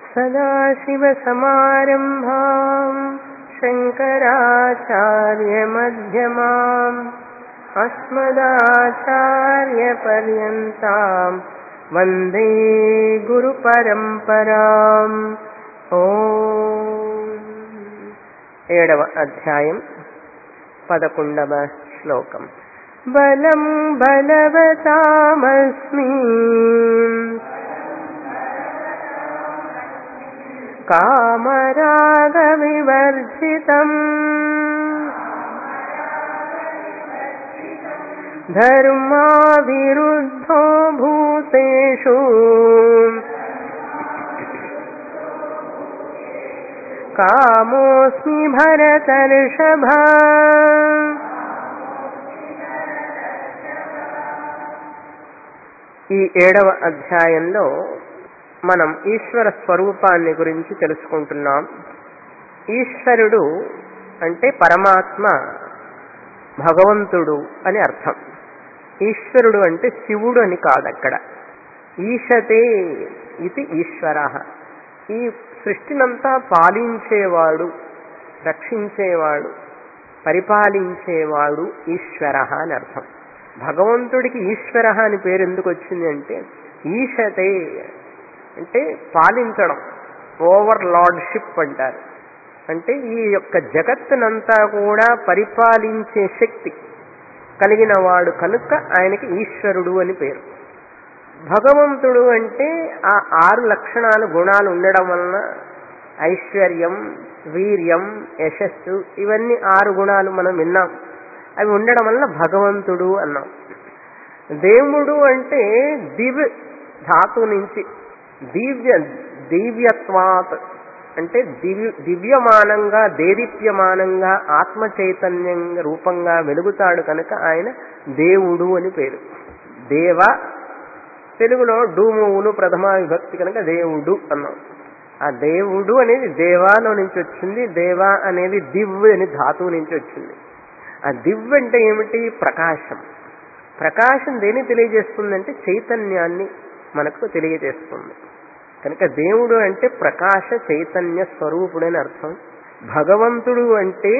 सदाशिवसमारम्भाम् शङ्कराचार्यमध्यमाम् अस्मदाचार्यपर्यन्ताम् वन्दे గురుపరంపరాం ఓం ఏడవ అధ్యాయం పదకొండవ శ్లోకం బలం బలవతామస్మి కామరాగవివర్జితం धर्माविरुद्धो भूतेषु कामोऽस्मि भरतर्षभ ఈ ఏడవ అధ్యాయంలో మనం ఈశ్వర స్వరూపాన్ని గురించి తెలుసుకుంటున్నాం ఈశ్వరుడు అంటే పరమాత్మ భగవంతుడు అని అర్థం ఈశ్వరుడు అంటే శివుడు అని కాదు అక్కడ ఈశతే ఇది ఈశ్వర ఈ సృష్టినంతా పాలించేవాడు రక్షించేవాడు పరిపాలించేవాడు ఈశ్వర అని అర్థం భగవంతుడికి ఈశ్వర అని పేరు ఎందుకు వచ్చింది అంటే ఈశతే అంటే పాలించడం ఓవర్ లార్డ్షిప్ అంటారు అంటే ఈ యొక్క జగత్తునంతా కూడా పరిపాలించే శక్తి కలిగిన వాడు కనుక ఆయనకి ఈశ్వరుడు అని పేరు భగవంతుడు అంటే ఆ ఆరు లక్షణాలు గుణాలు ఉండడం వలన ఐశ్వర్యం వీర్యం యశస్సు ఇవన్నీ ఆరు గుణాలు మనం విన్నాం అవి ఉండడం వలన భగవంతుడు అన్నాం దేవుడు అంటే దివ్ ధాతు నుంచి దివ్య దివ్యత్వాత్ అంటే దివ్య దివ్యమానంగా దేదీప్యమానంగా ఆత్మ చైతన్యం రూపంగా వెలుగుతాడు కనుక ఆయన దేవుడు అని పేరు దేవ తెలుగులో డూమువును ప్రథమ విభక్తి కనుక దేవుడు అన్నాం ఆ దేవుడు అనేది దేవాలో నుంచి వచ్చింది దేవా అనేది దివ్ అని ధాతువు నుంచి వచ్చింది ఆ దివ్ అంటే ఏమిటి ప్రకాశం ప్రకాశం దేని తెలియజేస్తుందంటే చైతన్యాన్ని మనకు తెలియజేస్తుంది కనుక దేవుడు అంటే ప్రకాశ చైతన్య స్వరూపుడని అర్థం భగవంతుడు అంటే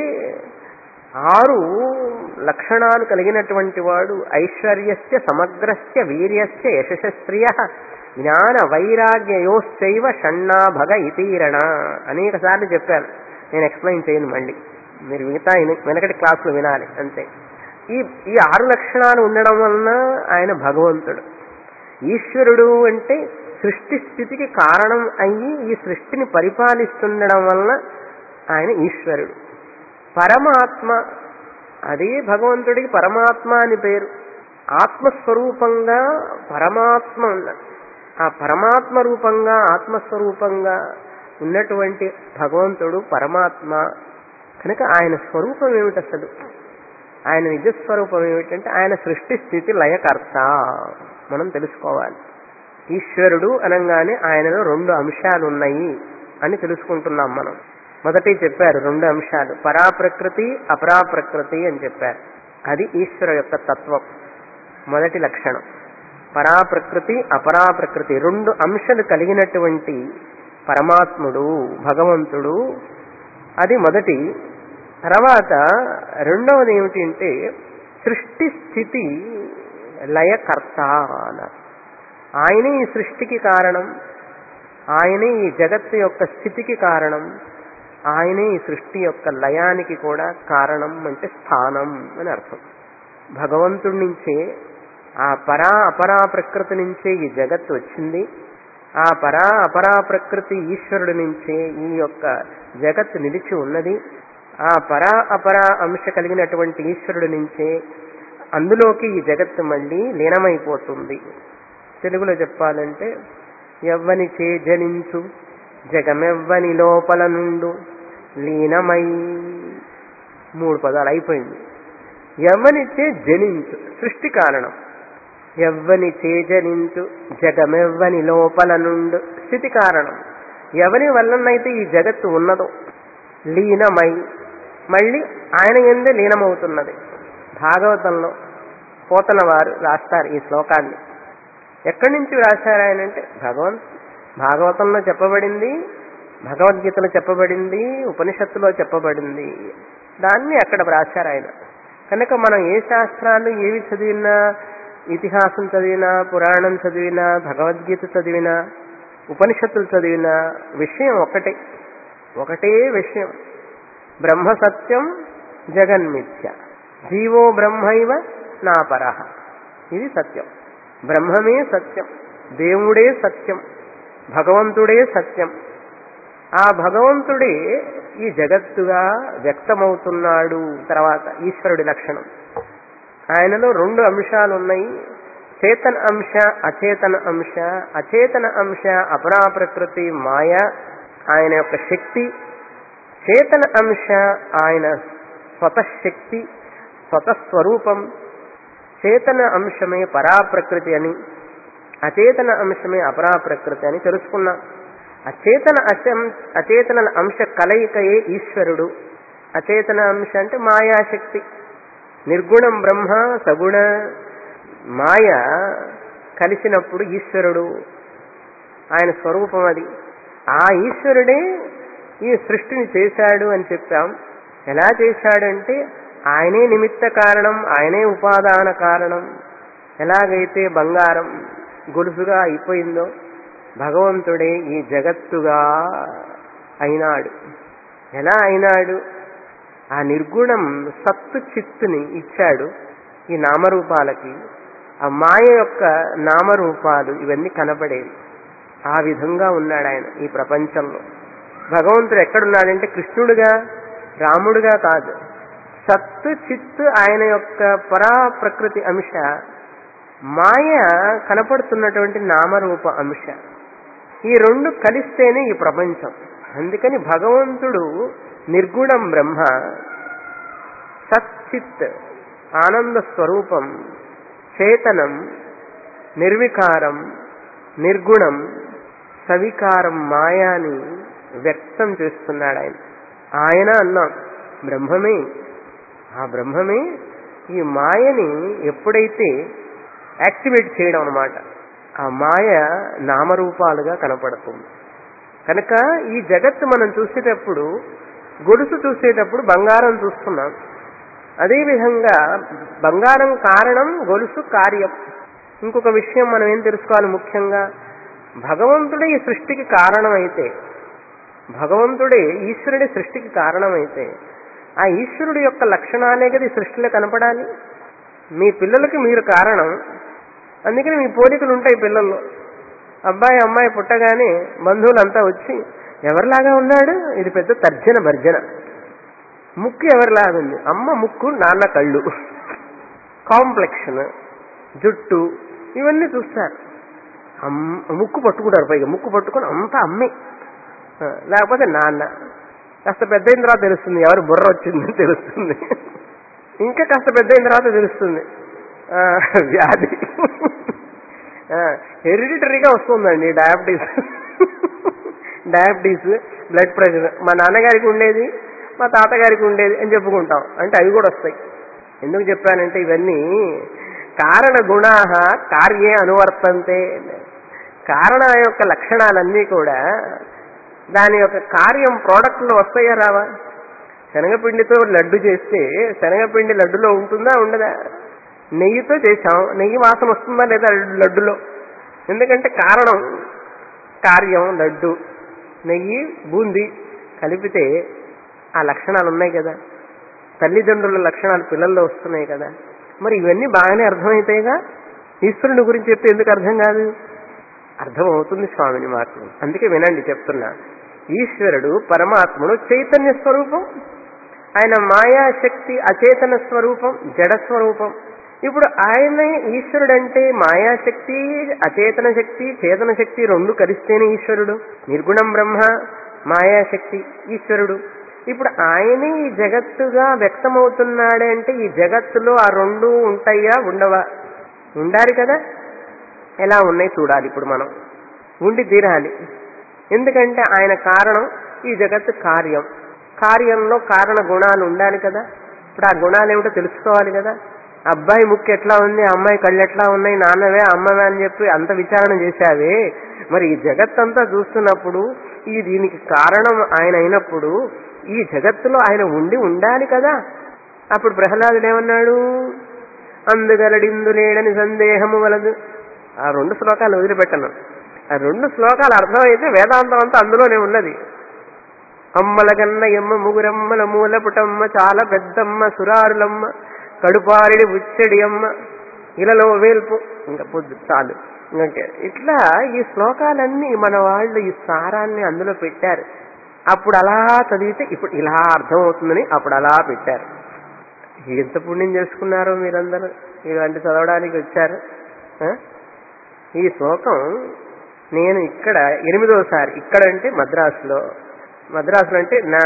ఆరు లక్షణాలు కలిగినటువంటి వాడు ఐశ్వర్యస్య సమగ్రస్య వీర్యస్య యశస్త్రియ జ్ఞాన వైరాగ్యయోశ్చైవ షణ్ణాభగ ఇతీరణ అనేక సార్లు చెప్పాను నేను ఎక్స్ప్లెయిన్ చేయను మళ్ళీ మీరు మిగతా వెనకటి క్లాసులు వినాలి అంతే ఈ ఈ ఆరు లక్షణాలు ఉండడం వలన ఆయన భగవంతుడు ఈశ్వరుడు అంటే సృష్టి స్థితికి కారణం అయ్యి ఈ సృష్టిని పరిపాలిస్తుండడం వలన ఆయన ఈశ్వరుడు పరమాత్మ అదే భగవంతుడికి పరమాత్మ అని పేరు ఆత్మస్వరూపంగా పరమాత్మ ఉన్నది ఆ పరమాత్మ రూపంగా ఆత్మస్వరూపంగా ఉన్నటువంటి భగవంతుడు పరమాత్మ కనుక ఆయన స్వరూపం ఏమిటి అసలు ఆయన నిజస్వరూపం ఏమిటంటే ఆయన సృష్టి స్థితి లయకర్త మనం తెలుసుకోవాలి ఈశ్వరుడు అనగానే ఆయనలో రెండు అంశాలు ఉన్నాయి అని తెలుసుకుంటున్నాం మనం మొదటి చెప్పారు రెండు అంశాలు పరాప్రకృతి అపరాప్రకృతి అని చెప్పారు అది ఈశ్వర యొక్క తత్వం మొదటి లక్షణం పరాప్రకృతి అపరాప్రకృతి రెండు అంశాలు కలిగినటువంటి పరమాత్ముడు భగవంతుడు అది మొదటి తర్వాత రెండవది ఏమిటి అంటే సృష్టి స్థితి లయకర్త అన్నారు ఆయనే ఈ సృష్టికి కారణం ఆయనే ఈ జగత్తు యొక్క స్థితికి కారణం ఆయనే ఈ సృష్టి యొక్క లయానికి కూడా కారణం అంటే స్థానం అని అర్థం భగవంతుడి నుంచే ఆ పరా అపరా ప్రకృతి నుంచే ఈ జగత్తు వచ్చింది ఆ పరా అపరా ప్రకృతి ఈశ్వరుడి నుంచే ఈ యొక్క జగత్తు నిలిచి ఉన్నది ఆ పరా అపరా అంశ కలిగినటువంటి ఈశ్వరుడి నుంచే అందులోకి ఈ జగత్తు మళ్ళీ లీనమైపోతుంది తెలుగులో చెప్పాలంటే ఎవ్వని చే జనించు జగమెవ్వని లోపల నుండు లీనమై మూడు పదాలు అయిపోయింది ఎవ్వనిచే జనించు సృష్టి కారణం ఎవ్వని చేజనించు జగమెవ్వని లోపల నుండు స్థితి కారణం ఎవరి వల్లనైతే ఈ జగత్తు ఉన్నదో లీనమై మళ్ళీ ఆయన ఎందే లీనమవుతున్నది భాగవతంలో పోతన వారు రాస్తారు ఈ శ్లోకాన్ని ఎక్కడి నుంచి రాశారు ఆయన అంటే భగవంత్ భాగవతంలో చెప్పబడింది భగవద్గీతలో చెప్పబడింది ఉపనిషత్తులో చెప్పబడింది దాన్ని అక్కడ వ్రాశారు ఆయన కనుక మనం ఏ శాస్త్రాలు ఏవి చదివినా ఇతిహాసం చదివినా పురాణం చదివినా భగవద్గీత చదివినా ఉపనిషత్తులు చదివినా విషయం ఒకటే ఒకటే విషయం బ్రహ్మ సత్యం జగన్మిథ్య జీవో బ్రహ్మైవ నాపరహ ఇది సత్యం బ్రహ్మమే సత్యం దేవుడే సత్యం భగవంతుడే సత్యం ఆ భగవంతుడే ఈ జగత్తుగా వ్యక్తమవుతున్నాడు తర్వాత ఈశ్వరుడి లక్షణం ఆయనలో రెండు అంశాలు ఉన్నాయి చేతన అంశ అచేతన అంశ అచేతన అంశ అపరా ప్రకృతి మాయ ఆయన యొక్క శక్తి చేతన అంశ ఆయన స్వతశక్తి స్వతస్వరూపం చేతన అంశమే పరాప్రకృతి అని అచేతన అంశమే అపరాప్రకృతి అని తెలుసుకున్నాం అచేతన అశం అచేతన అంశ కలయికయే ఈశ్వరుడు అచేతన అంశ అంటే మాయాశక్తి నిర్గుణం బ్రహ్మ సగుణ మాయ కలిసినప్పుడు ఈశ్వరుడు ఆయన స్వరూపం అది ఆ ఈశ్వరుడే ఈ సృష్టిని చేశాడు అని చెప్పాం ఎలా చేశాడంటే ఆయనే నిమిత్త కారణం ఆయనే ఉపాదాన కారణం ఎలాగైతే బంగారం గొలుసుగా అయిపోయిందో భగవంతుడే ఈ జగత్తుగా అయినాడు ఎలా అయినాడు ఆ నిర్గుణం సత్తు చిత్తుని ఇచ్చాడు ఈ నామరూపాలకి ఆ మాయ యొక్క నామరూపాలు ఇవన్నీ కనపడేవి ఆ విధంగా ఉన్నాడు ఆయన ఈ ప్రపంచంలో భగవంతుడు ఎక్కడున్నాడంటే కృష్ణుడుగా రాముడుగా కాదు సత్తు చిత్తు ఆయన యొక్క పరా ప్రకృతి అంశ మాయ కనపడుతున్నటువంటి నామరూప అంశ ఈ రెండు కలిస్తేనే ఈ ప్రపంచం అందుకని భగవంతుడు నిర్గుణం బ్రహ్మ సచ్చిత్ ఆనంద స్వరూపం చేతనం నిర్వికారం నిర్గుణం సవికారం మాయాని వ్యక్తం చేస్తున్నాడు ఆయన ఆయన అన్నాం బ్రహ్మమే ఆ బ్రహ్మమే ఈ మాయని ఎప్పుడైతే యాక్టివేట్ చేయడం అనమాట ఆ మాయ నామరూపాలుగా కనపడుతుంది కనుక ఈ జగత్తు మనం చూసేటప్పుడు గొలుసు చూసేటప్పుడు బంగారం చూస్తున్నాం అదేవిధంగా బంగారం కారణం గొలుసు కార్యం ఇంకొక విషయం మనం ఏం తెలుసుకోవాలి ముఖ్యంగా భగవంతుడే ఈ సృష్టికి కారణమైతే భగవంతుడే ఈశ్వరుడి సృష్టికి కారణమైతే ఆ ఈశ్వరుడి యొక్క లక్షణాలే కదా ఈ సృష్టిలో కనపడాలి మీ పిల్లలకి మీరు కారణం అందుకని మీ పోలికలు ఉంటాయి పిల్లల్లో అబ్బాయి అమ్మాయి పుట్టగానే బంధువులంతా వచ్చి ఎవరిలాగా ఉన్నాడు ఇది పెద్ద తర్జన భర్జన ముక్కు ఎవరిలాగుంది అమ్మ ముక్కు నాన్న కళ్ళు కాంప్లెక్షన్ జుట్టు ఇవన్నీ చూస్తారు అమ్మ ముక్కు పట్టుకుంటారు పైగా ముక్కు పట్టుకొని అంతా అమ్మే ఆ, లేకపోతే నాన్న కాస్త పెద్ద అయిన తర్వాత తెలుస్తుంది ఎవరు బుర్ర వచ్చిందని తెలుస్తుంది ఇంకా కాస్త పెద్ద అయిన తర్వాత తెలుస్తుంది ఆ, వ్యాధి హెరిడిటరీగా వస్తుందండి డయాబెటీస్ డయాబెటీస్ బ్లడ్ ప్రెషర్ మా నాన్నగారికి ఉండేది మా తాతగారికి ఉండేది అని చెప్పుకుంటాం అంటే అవి కూడా వస్తాయి ఎందుకు చెప్పానంటే ఇవన్నీ కారణ గుణా కార్యే అనువర్తంతే కారణ యొక్క లక్షణాలన్నీ కూడా దాని యొక్క కార్యం ప్రోడక్ట్లో వస్తాయా రావా శనగపిండితో లడ్డు చేస్తే శనగపిండి లడ్డులో ఉంటుందా ఉండదా నెయ్యితో చేశాం నెయ్యి వాసన వస్తుందా లేదా లడ్డులో ఎందుకంటే కారణం కార్యం లడ్డు నెయ్యి బూంది కలిపితే ఆ లక్షణాలు ఉన్నాయి కదా తల్లిదండ్రుల లక్షణాలు పిల్లల్లో వస్తున్నాయి కదా మరి ఇవన్నీ బాగానే అర్థమైతాయిగా ఈశ్వరుని గురించి చెప్తే ఎందుకు అర్థం కాదు అర్థమవుతుంది స్వామిని మాత్రం అందుకే వినండి చెప్తున్నా ఈశ్వరుడు పరమాత్ముడు చైతన్య స్వరూపం ఆయన మాయాశక్తి అచేతన స్వరూపం జడ స్వరూపం ఇప్పుడు ఆయనే ఈశ్వరుడు అంటే మాయాశక్తి అచేతన శక్తి చేతన శక్తి రెండు కలిస్తేనే ఈశ్వరుడు నిర్గుణం బ్రహ్మ మాయాశక్తి ఈశ్వరుడు ఇప్పుడు ఆయనే ఈ జగత్తుగా వ్యక్తమవుతున్నాడే అంటే ఈ జగత్తులో ఆ రెండు ఉంటాయా ఉండవా ఉండాలి కదా ఎలా ఉన్నాయి చూడాలి ఇప్పుడు మనం ఉండి తీరాలి ఎందుకంటే ఆయన కారణం ఈ జగత్తు కార్యం కార్యంలో కారణ గుణాలు ఉండాలి కదా ఇప్పుడు ఆ గుణాలు ఏమిటో తెలుసుకోవాలి కదా అబ్బాయి ముక్కు ఎట్లా ఉంది అమ్మాయి కళ్ళు ఎట్లా ఉన్నాయి నాన్నవే అమ్మవే అని చెప్పి అంత విచారణ చేశావే మరి ఈ జగత్తంతా చూస్తున్నప్పుడు ఈ దీనికి కారణం ఆయన అయినప్పుడు ఈ జగత్తులో ఆయన ఉండి ఉండాలి కదా అప్పుడు ప్రహ్లాదుడు ఏమన్నాడు అందుగలడిందు లేడని సందేహము వలదు ఆ రెండు శ్లోకాలు వదిలిపెట్టను ఆ రెండు శ్లోకాలు అర్థమైతే వేదాంతం అంతా అందులోనే ఉన్నది అమ్మల గన్నయమ్మ ముగురమ్మల మూల పుటమ్మ చాలా పెద్దమ్మ సురారులమ్మ కడుపారిడి ఉచ్చడి అమ్మ ఇలలో వేల్పు ఇంకా పొద్దు చాలు ఇంకా ఇట్లా ఈ శ్లోకాలన్నీ మన వాళ్ళు ఈ సారాన్ని అందులో పెట్టారు అప్పుడు అలా చదివితే ఇప్పుడు ఇలా అర్థమవుతుందని అప్పుడు అలా పెట్టారు ఎంత పుణ్యం చేసుకున్నారో మీరందరూ ఇలాంటి చదవడానికి వచ్చారు ఆ? ఈ శ్లోకం నేను ఇక్కడ ఎనిమిదోసారి ఇక్కడ అంటే మద్రాసులో మద్రాసులో అంటే నా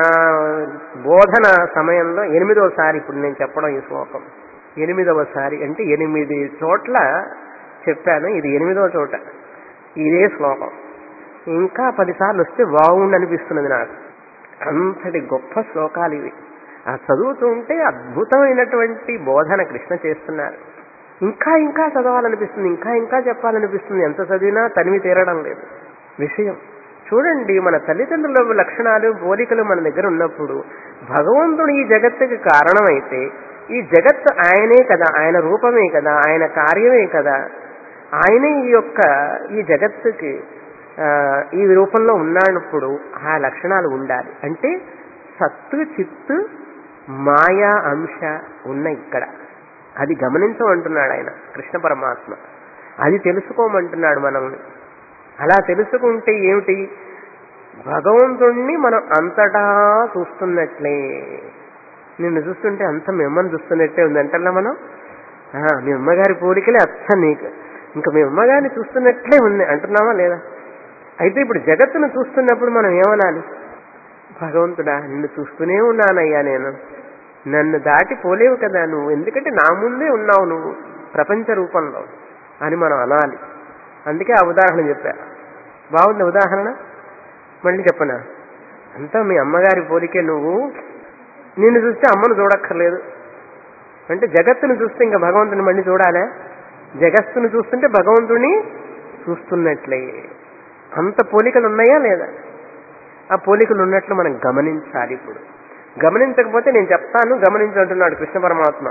బోధన సమయంలో ఎనిమిదోసారి ఇప్పుడు నేను చెప్పడం ఈ శ్లోకం ఎనిమిదవసారి అంటే ఎనిమిది చోట్ల చెప్పాను ఇది ఎనిమిదవ చోట ఇదే శ్లోకం ఇంకా పదిసార్లు వస్తే బాగుండి అనిపిస్తున్నది నాకు అంతటి గొప్ప శ్లోకాలు ఇవి ఆ చదువుతూ ఉంటే అద్భుతమైనటువంటి బోధన కృష్ణ చేస్తున్నారు ఇంకా ఇంకా చదవాలనిపిస్తుంది ఇంకా ఇంకా చెప్పాలనిపిస్తుంది ఎంత చదివినా తనివి తీరడం లేదు విషయం చూడండి మన తల్లిదండ్రుల లక్షణాలు పోలికలు మన దగ్గర ఉన్నప్పుడు భగవంతుడు ఈ జగత్తుకి కారణమైతే ఈ జగత్తు ఆయనే కదా ఆయన రూపమే కదా ఆయన కార్యమే కదా ఆయనే ఈ యొక్క ఈ జగత్తుకి ఆ, ఈ రూపంలో ఉన్నప్పుడు ఆ లక్షణాలు ఉండాలి అంటే సత్తు చిత్తు మాయా అంశ ఉన్న ఇక్కడ అది గమనించమంటున్నాడు ఆయన కృష్ణ పరమాత్మ అది తెలుసుకోమంటున్నాడు మనల్ని అలా తెలుసుకుంటే ఏమిటి భగవంతుణ్ణి మనం అంతటా చూస్తున్నట్లే నిన్ను చూస్తుంటే అంత మీ అమ్మని చూస్తున్నట్టే ఉంది అంటల్లా మనం ఆ, మీ అమ్మగారి పోలికలే అచ్చ నీకు ఇంకా మీ అమ్మగారిని చూస్తున్నట్లే ఉంది అంటున్నావా లేదా అయితే ఇప్పుడు జగత్తును చూస్తున్నప్పుడు మనం ఏమనాలి భగవంతుడా నిన్ను చూస్తూనే ఉన్నానయ్యా నేను నన్ను దాటి పోలేవు కదా నువ్వు ఎందుకంటే నా ముందే ఉన్నావు నువ్వు ప్రపంచ రూపంలో అని మనం అనాలి అందుకే ఆ ఉదాహరణ చెప్పా బాగుంది ఉదాహరణ మళ్ళీ చెప్పనా అంతా మీ అమ్మగారి పోలికే నువ్వు నిన్ను చూస్తే అమ్మను చూడక్కర్లేదు అంటే జగత్తును చూస్తే ఇంకా భగవంతుని మళ్ళీ చూడాలా జగత్తును చూస్తుంటే భగవంతుని చూస్తున్నట్లే అంత పోలికలు ఉన్నాయా లేదా ఆ పోలికలు ఉన్నట్లు మనం గమనించాలి ఇప్పుడు గమనించకపోతే నేను చెప్తాను గమనించంటున్నాడు కృష్ణ పరమాత్మ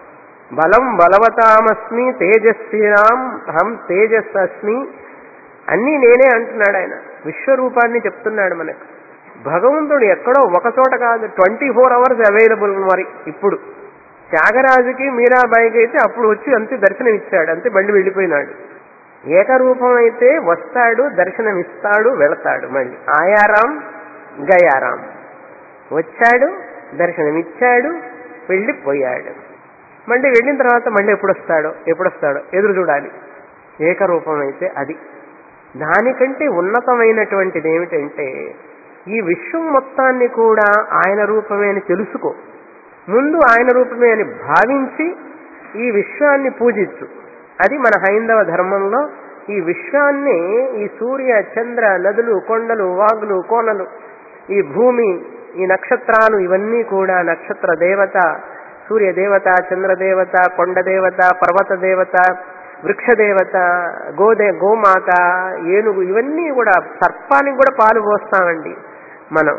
బలం బలవతామస్మి తేజస్వినాం అహం తేజస్ అస్మి అన్నీ నేనే అంటున్నాడు ఆయన విశ్వరూపాన్ని చెప్తున్నాడు మనకు భగవంతుడు ఎక్కడో ఒక చోట కాదు ట్వంటీ ఫోర్ అవర్స్ అవైలబుల్ మరి ఇప్పుడు త్యాగరాజుకి మీరాబాయికి అయితే అప్పుడు వచ్చి అంతే దర్శనం ఇచ్చాడు అంతే బండి వెళ్ళిపోయినాడు ఏకరూపం అయితే వస్తాడు దర్శనం ఇస్తాడు వెళతాడు మళ్ళీ ఆయారాం గయారాం వచ్చాడు దర్శనం ఇచ్చాడు వెళ్ళిపోయాడు మళ్ళీ వెళ్ళిన తర్వాత మళ్ళీ ఎప్పుడు వస్తాడో ఎప్పుడు వస్తాడో ఎదురు చూడాలి ఏకరూపం అయితే అది దానికంటే ఉన్నతమైనటువంటిది ఏమిటంటే ఈ విశ్వం మొత్తాన్ని కూడా ఆయన రూపమే అని తెలుసుకో ముందు ఆయన రూపమే అని భావించి ఈ విశ్వాన్ని పూజించు అది మన హైందవ ధర్మంలో ఈ విశ్వాన్ని ఈ సూర్య చంద్ర నదులు కొండలు వాగులు కోనలు ఈ భూమి ఈ నక్షత్రాలు ఇవన్నీ కూడా నక్షత్ర దేవత సూర్య దేవత చంద్రదేవత కొండ దేవత పర్వత దేవత వృక్ష దేవత గోదే గోమాత ఏనుగు ఇవన్నీ కూడా సర్పానికి కూడా పాలు పోస్తామండి మనం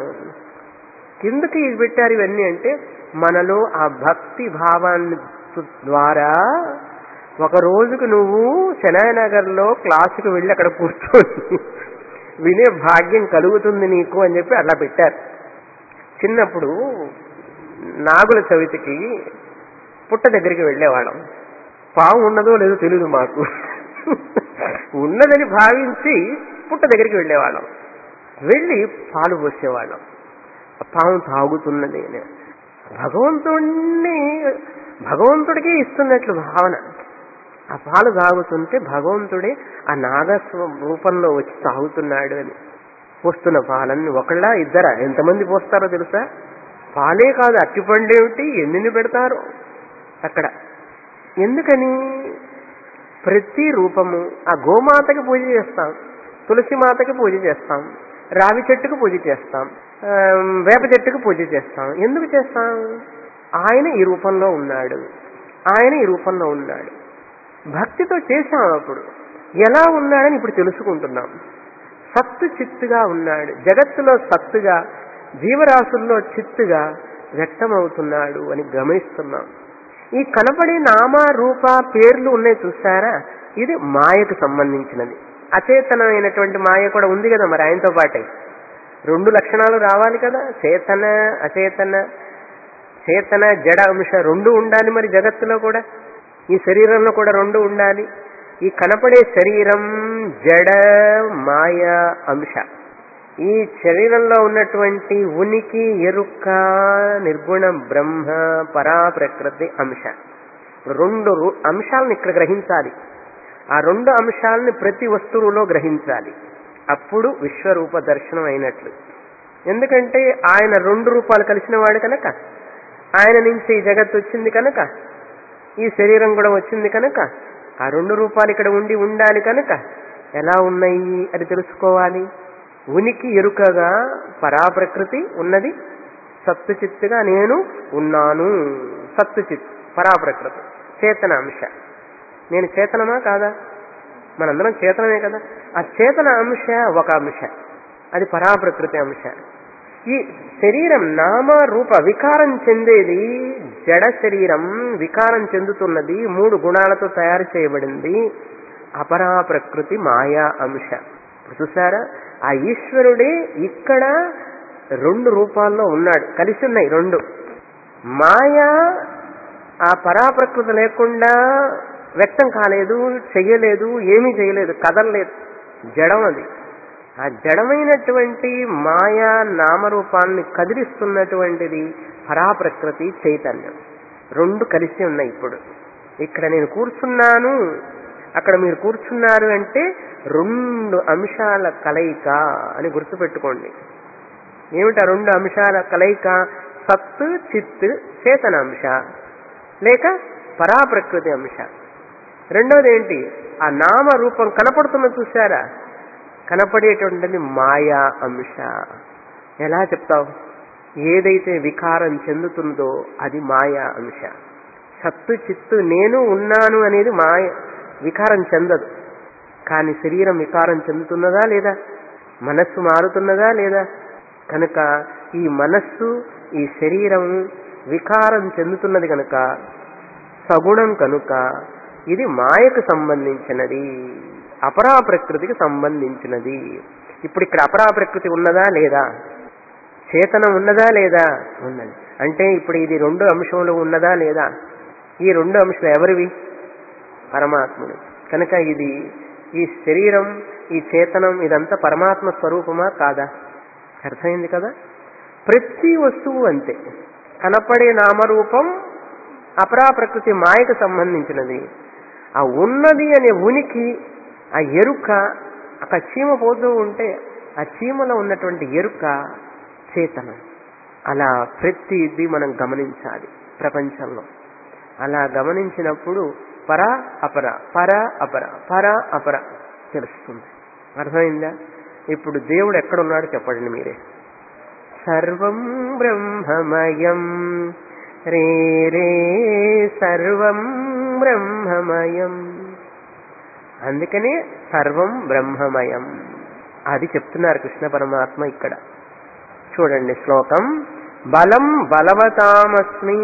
కిందకి ఇది పెట్టారు ఇవన్నీ అంటే మనలో ఆ భక్తి భావాన్ని ద్వారా ఒక రోజుకు నువ్వు శనాయనగర్లో క్లాసుకు వెళ్ళి అక్కడ కూర్చొని వినే భాగ్యం కలుగుతుంది నీకు అని చెప్పి అలా పెట్టారు చిన్నప్పుడు నాగుల చవితికి పుట్ట దగ్గరికి వెళ్ళేవాళ్ళం పాము ఉన్నదో లేదో తెలియదు మాకు ఉన్నదని భావించి పుట్ట దగ్గరికి వెళ్ళేవాళ్ళం వెళ్ళి పాలు పోసేవాళ్ళం ఆ పాము తాగుతున్నది అని భగవంతుణ్ణి భగవంతుడికి ఇస్తున్నట్లు భావన ఆ పాలు తాగుతుంటే భగవంతుడే ఆ నాగస్వ రూపంలో వచ్చి తాగుతున్నాడు అని పోస్తున్న పాలన్నీ ఒకళ్ళ ఇద్దరా ఎంతమంది పోస్తారో తెలుసా పాలే కాదు అట్టిపండు ఏమిటి ఎన్ని పెడతారో అక్కడ ఎందుకని ప్రతి రూపము ఆ గోమాతకి పూజ చేస్తాం తులసి మాతకి పూజ చేస్తాం రావి చెట్టుకు పూజ చేస్తాం ఆ, వేప చెట్టుకు పూజ చేస్తాం ఎందుకు చేస్తాం ఆయన ఈ రూపంలో ఉన్నాడు ఆయన ఈ రూపంలో ఉన్నాడు భక్తితో చేశాం అప్పుడు ఎలా ఉన్నాడని ఇప్పుడు తెలుసుకుంటున్నాం సత్తు చిత్తుగా ఉన్నాడు జగత్తులో సత్తుగా జీవరాశుల్లో చిత్తుగా వ్యక్తమవుతున్నాడు అని గమనిస్తున్నాం ఈ కనపడే నామ రూప పేర్లు ఉన్నాయి చూసారా ఇది మాయకు సంబంధించినది అచేతనమైనటువంటి మాయ కూడా ఉంది కదా మరి ఆయనతో పాటే రెండు లక్షణాలు రావాలి కదా చేతన అచేతన చేతన జడ అంశ రెండు ఉండాలి మరి జగత్తులో కూడా ఈ శరీరంలో కూడా రెండు ఉండాలి ఈ కనపడే శరీరం జడ మాయ అంశ ఈ శరీరంలో ఉన్నటువంటి ఉనికి ఎరుక నిర్గుణ బ్రహ్మ పరా ప్రకృతి అంశ రెండు రు- అంశాలను ఇక్కడ గ్రహించాలి ఆ రెండు అంశాలని ప్రతి వస్తువులో గ్రహించాలి అప్పుడు విశ్వరూప దర్శనం అయినట్లు ఎందుకంటే ఆయన రెండు రూపాలు కలిసిన వాడు కనుక ఆయన నుంచి ఈ జగత్తు వచ్చింది కనుక ఈ శరీరం కూడా వచ్చింది కనుక ఆ రెండు రూపాలు ఇక్కడ ఉండి ఉండాలి కనుక ఎలా ఉన్నాయి అది తెలుసుకోవాలి ఉనికి ఎరుకగా పరాప్రకృతి ఉన్నది సత్తు చిత్తుగా నేను ఉన్నాను సత్తు చిత్ పరాప్రకృతి చేతన అంశ నేను చేతనమా కాదా మనందరం చేతనమే కదా ఆ చేతన అంశ ఒక అంశ అది పరాప్రకృతి అంశ ఈ శరీరం నామ రూప వికారం చెందేది జడ శరీరం వికారం చెందుతున్నది మూడు గుణాలతో తయారు చేయబడింది అపరా ప్రకృతి మాయా అంశ ఇప్పుడు చూసారా ఆ ఈశ్వరుడే ఇక్కడ రెండు రూపాల్లో ఉన్నాడు కలిసి ఉన్నాయి రెండు మాయా ఆ పరాప్రకృతి లేకుండా వ్యక్తం కాలేదు చెయ్యలేదు ఏమీ చేయలేదు కదలలేదు జడం అది ఆ జడమైనటువంటి మాయా నామరూపాన్ని కదిలిస్తున్నటువంటిది పరాప్రకృతి చైతన్యం రెండు కలిసి ఉన్నాయి ఇప్పుడు ఇక్కడ నేను కూర్చున్నాను అక్కడ మీరు కూర్చున్నారు అంటే రెండు అంశాల కలయిక అని గుర్తుపెట్టుకోండి ఏమిటా రెండు అంశాల కలయిక సత్తు చిత్ చేతన అంశ లేక పరాప్రకృతి అంశ రెండోది ఏంటి ఆ నామ రూపం కనపడుతున్న చూసారా కనపడేటువంటిది మాయా అంశ ఎలా చెప్తావు ఏదైతే వికారం చెందుతుందో అది మాయా అంశ సత్తు చిత్తు నేను ఉన్నాను అనేది మాయ వికారం చెందదు కానీ శరీరం వికారం చెందుతున్నదా లేదా మనస్సు మారుతున్నదా లేదా కనుక ఈ మనస్సు ఈ శరీరం వికారం చెందుతున్నది కనుక సగుణం కనుక ఇది మాయకు సంబంధించినది అపరా ప్రకృతికి సంబంధించినది ఇప్పుడు ఇక్కడ అపరా ప్రకృతి ఉన్నదా లేదా చేతనం ఉన్నదా లేదా ఉన్నది అంటే ఇప్పుడు ఇది రెండు అంశములు ఉన్నదా లేదా ఈ రెండు అంశాలు ఎవరివి పరమాత్ముడు కనుక ఇది ఈ శరీరం ఈ చేతనం ఇదంతా పరమాత్మ స్వరూపమా కాదా అర్థమైంది కదా ప్రతి వస్తువు అంతే కనపడే నామరూపం అపరా ప్రకృతి మాయకు సంబంధించినది ఆ ఉన్నది అనే ఉనికి ఆ ఎరుక అక్కడ చీమ పోతూ ఉంటే ఆ చీమలో ఉన్నటువంటి ఎరుక చేతనం అలా ప్రతిదీ మనం గమనించాలి ప్రపంచంలో అలా గమనించినప్పుడు పర అపర పర అపర పర అపర తెలుస్తుంది అర్థమైందా ఇప్పుడు దేవుడు ఎక్కడున్నాడు చెప్పండి మీరే సర్వం బ్రహ్మమయం రే రే సర్వం బ్రహ్మమయం అందుకనే సర్వం బ్రహ్మమయం అది చెప్తున్నారు కృష్ణ పరమాత్మ ఇక్కడ చూడండి శ్లోకం బలం బలవతామస్మి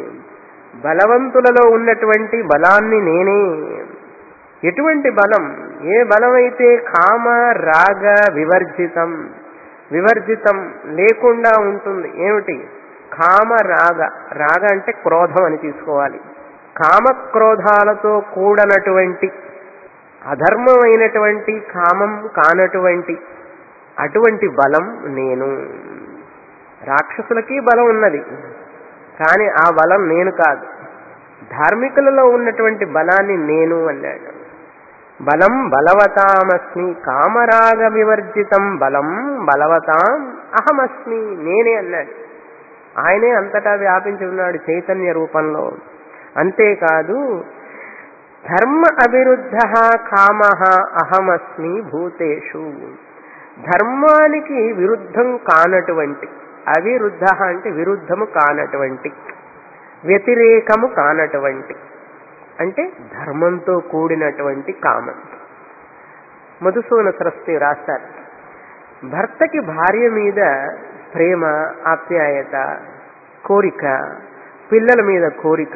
బలవంతులలో ఉన్నటువంటి బలాన్ని నేనే ఎటువంటి బలం ఏ బలమైతే కామ రాగ వివర్జితం వివర్జితం లేకుండా ఉంటుంది ఏమిటి కామ రాగ రాగ అంటే క్రోధం అని తీసుకోవాలి కామ క్రోధాలతో కూడనటువంటి అధర్మమైనటువంటి కామం కానటువంటి అటువంటి బలం నేను రాక్షసులకి బలం ఉన్నది కానీ ఆ బలం నేను కాదు ధార్మికులలో ఉన్నటువంటి బలాన్ని నేను అన్నాడు బలం బలవతామస్మి కామరాగ వివర్జితం బలం బలవతాం అహమస్మి నేనే అన్నాడు ఆయనే అంతటా వ్యాపించి ఉన్నాడు చైతన్య రూపంలో అంతేకాదు ధర్మ అవిరుద్ధ కామ అహమస్మి భూతేషు ధర్మానికి విరుద్ధం కానటువంటి అవిరుద్ధ అంటే విరుద్ధము కానటువంటి వ్యతిరేకము కానటువంటి అంటే ధర్మంతో కూడినటువంటి కామం మధుసూన సరస్వతి రాస్తారు భర్తకి భార్య మీద ప్రేమ ఆప్యాయత కోరిక పిల్లల మీద కోరిక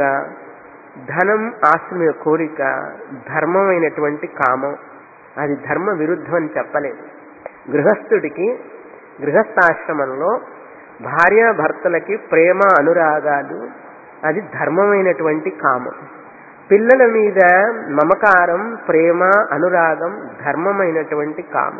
ధనం ఆస్తి మీద కోరిక ధర్మమైనటువంటి కామం అది ధర్మ విరుద్ధం అని చెప్పలేదు గృహస్థుడికి గృహస్థాశ్రమంలో భార్య భర్తలకి ప్రేమ అనురాగాలు అది ధర్మమైనటువంటి కామం పిల్లల మీద మమకారం ప్రేమ అనురాగం ధర్మమైనటువంటి కామం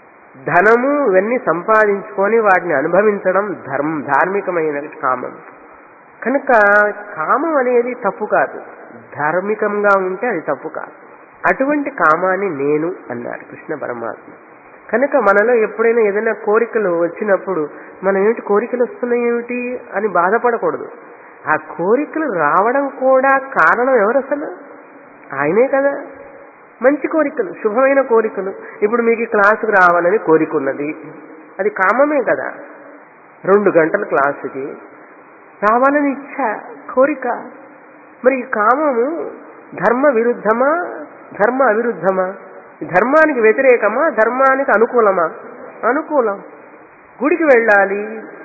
ధనము ఇవన్నీ సంపాదించుకొని వాటిని అనుభవించడం ధర్మ ధార్మికమైన కామం కనుక కామం అనేది తప్పు కాదు ధార్మికంగా ఉంటే అది తప్పు కాదు అటువంటి కామాన్ని నేను అన్నారు కృష్ణ పరమాత్మ కనుక మనలో ఎప్పుడైనా ఏదైనా కోరికలు వచ్చినప్పుడు మనం ఏమిటి కోరికలు వస్తున్నాయి ఏమిటి అని బాధపడకూడదు ఆ కోరికలు రావడం కూడా కారణం ఎవరు అసలు ఆయనే కదా మంచి కోరికలు శుభమైన కోరికలు ఇప్పుడు మీకు ఈ క్లాసుకు రావాలని కోరిక ఉన్నది అది కామమే కదా రెండు గంటల క్లాసుకి రావాలని ఇచ్చ కోరిక మరి ఈ కామము ధర్మ విరుద్ధమా ధర్మ అవిరుద్ధమా ధర్మానికి వ్యతిరేకమా ధర్మానికి అనుకూలమా అనుకూలం గుడికి వెళ్ళాలి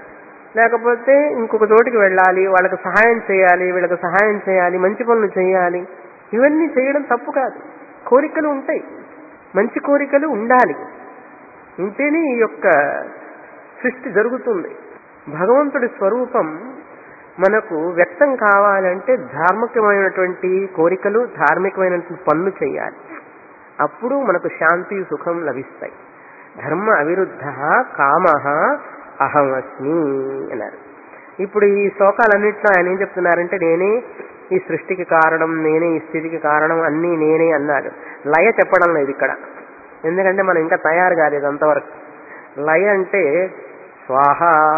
లేకపోతే ఇంకొక చోటికి వెళ్ళాలి వాళ్ళకి సహాయం చేయాలి వీళ్ళకి సహాయం చేయాలి మంచి పనులు చేయాలి ఇవన్నీ చేయడం తప్పు కాదు కోరికలు ఉంటాయి మంచి కోరికలు ఉండాలి ఉంటేనే ఈ యొక్క సృష్టి జరుగుతుంది భగవంతుడి స్వరూపం మనకు వ్యక్తం కావాలంటే ధార్మికమైనటువంటి కోరికలు ధార్మికమైనటువంటి పనులు చేయాలి అప్పుడు మనకు శాంతి సుఖం లభిస్తాయి ధర్మ అవిరుద్ధ కామ అహమస్మి అన్నారు ఇప్పుడు ఈ శ్లోకాలన్నింటిలో ఆయన ఏం చెప్తున్నారంటే నేనే ఈ సృష్టికి కారణం నేనే ఈ స్థితికి కారణం అన్నీ నేనే అన్నాడు లయ చెప్పడం లేదు ఇక్కడ ఎందుకంటే మనం ఇంకా తయారు కాలేదు అంతవరకు లయ అంటే స్వాహ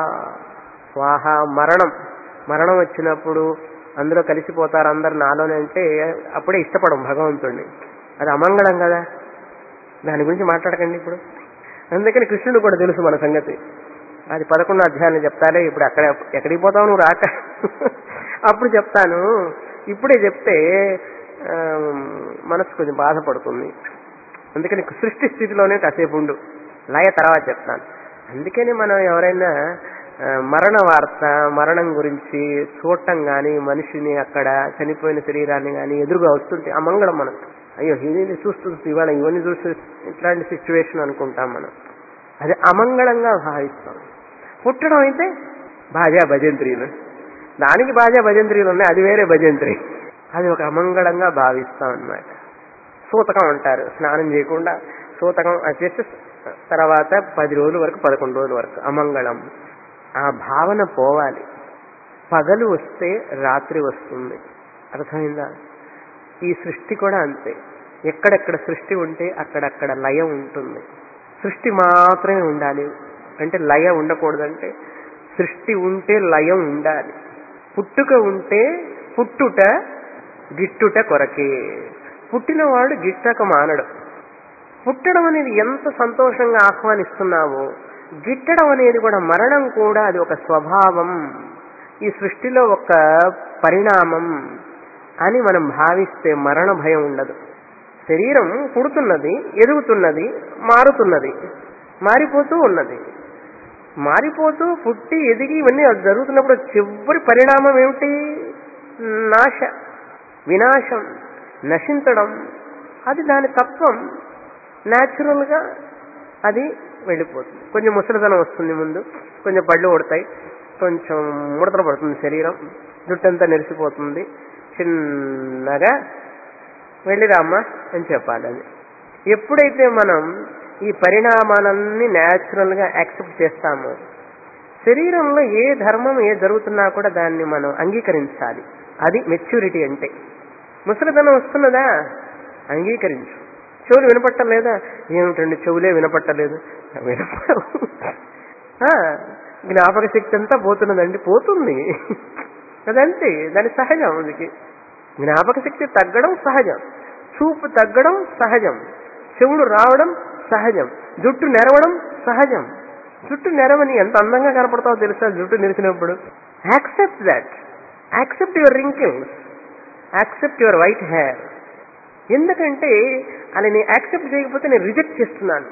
స్వాహ మరణం మరణం వచ్చినప్పుడు అందులో కలిసిపోతారు అందరు నాలోనే అంటే అప్పుడే ఇష్టపడం భగవంతుడిని అది అమంగళం కదా దాని గురించి మాట్లాడకండి ఇప్పుడు అందుకని కృష్ణుడు కూడా తెలుసు మన సంగతి అది పదకొండు అధ్యాయాలు చెప్తాలే ఇప్పుడు అక్కడ ఎక్కడికి పోతావు నువ్వు రాక అప్పుడు చెప్తాను ఇప్పుడే చెప్తే ఆ, మనసు కొంచెం బాధపడుతుంది అందుకని సృష్టి స్థితిలోనే కాసేపు ఉండు లయ తర్వాత చెప్తాను అందుకని మనం ఎవరైనా ఆ, మరణ వార్త మరణం గురించి చూడటం కానీ మనిషిని అక్కడ చనిపోయిన శరీరాన్ని కానీ ఎదురుగా వస్తుంటే ఆ మంగళం మనకు అయ్యో ఇది చూస్తుంది ఇవాళ ఇవన్నీ చూస్తే ఇట్లాంటి సిచ్యువేషన్ అనుకుంటాం మనం అది అమంగళంగా భావిస్తాం పుట్టడం అయితే భాజా భజంత్రీలు దానికి భాజా భజంత్రీలు ఉన్నాయి అది వేరే భజంత్రి అది ఒక అమంగళంగా భావిస్తాం అన్నమాట సూతకం అంటారు స్నానం చేయకుండా సూతకం అది చేస్తే తర్వాత పది రోజుల వరకు పదకొండు రోజుల వరకు అమంగళం ఆ భావన పోవాలి పగలు వస్తే రాత్రి వస్తుంది అర్థమైందా ఈ సృష్టి కూడా అంతే ఎక్కడెక్కడ సృష్టి ఉంటే అక్కడక్కడ లయ ఉంటుంది సృష్టి మాత్రమే ఉండాలి అంటే లయ ఉండకూడదంటే సృష్టి ఉంటే లయం ఉండాలి పుట్టుక ఉంటే పుట్టుట గిట్టుట కొరకే పుట్టినవాడు గిట్టక మానడు పుట్టడం అనేది ఎంత సంతోషంగా ఆహ్వానిస్తున్నావో గిట్టడం అనేది కూడా మరణం కూడా అది ఒక స్వభావం ఈ సృష్టిలో ఒక పరిణామం అని మనం భావిస్తే మరణ భయం ఉండదు శరీరం పుడుతున్నది ఎదుగుతున్నది మారుతున్నది మారిపోతూ ఉన్నది మారిపోతూ పుట్టి ఎదిగి ఇవన్నీ జరుగుతున్నప్పుడు చివరి పరిణామం ఏమిటి నాశ వినాశం నశించడం అది దాని తత్వం న్యాచురల్గా అది వెళ్ళిపోతుంది కొంచెం ముసలితనం వస్తుంది ముందు కొంచెం పళ్ళు కొడతాయి కొంచెం ముడతలు పడుతుంది శరీరం జుట్టంతా నెరిసిపోతుంది చిన్నగా వెళ్ళిరామ్మా అని చెప్పాలి అది ఎప్పుడైతే మనం ఈ పరిణామాలన్నీ న్యాచురల్గా యాక్సెప్ట్ చేస్తామో శరీరంలో ఏ ధర్మం ఏ జరుగుతున్నా కూడా దాన్ని మనం అంగీకరించాలి అది మెచ్యూరిటీ అంటే ముసలితనం వస్తున్నదా అంగీకరించు చెవులు వినపట్టలేదా ఏమిటండి చెవులే వినపట్టలేదు వినపడవు ఆ, జ్ఞాపక శక్తి అంతా పోతున్నదండి పోతుంది అదంతే దాని సహజం అందుకే జ్ఞాపక శక్తి తగ్గడం సహజం చూపు తగ్గడం సహజం చెవుడు రావడం సహజం జుట్టు నెరవడం సహజం జుట్టు నెరవని ఎంత అందంగా కనపడతావో తెలుసా జుట్టు నెరిసినప్పుడు accept that accept your wrinkles accept your white hair ఎందుకంటే అలా నేను యాక్సెప్ట్ చేయకపోతే నేను రిజెక్ట్ చేస్తున్నాను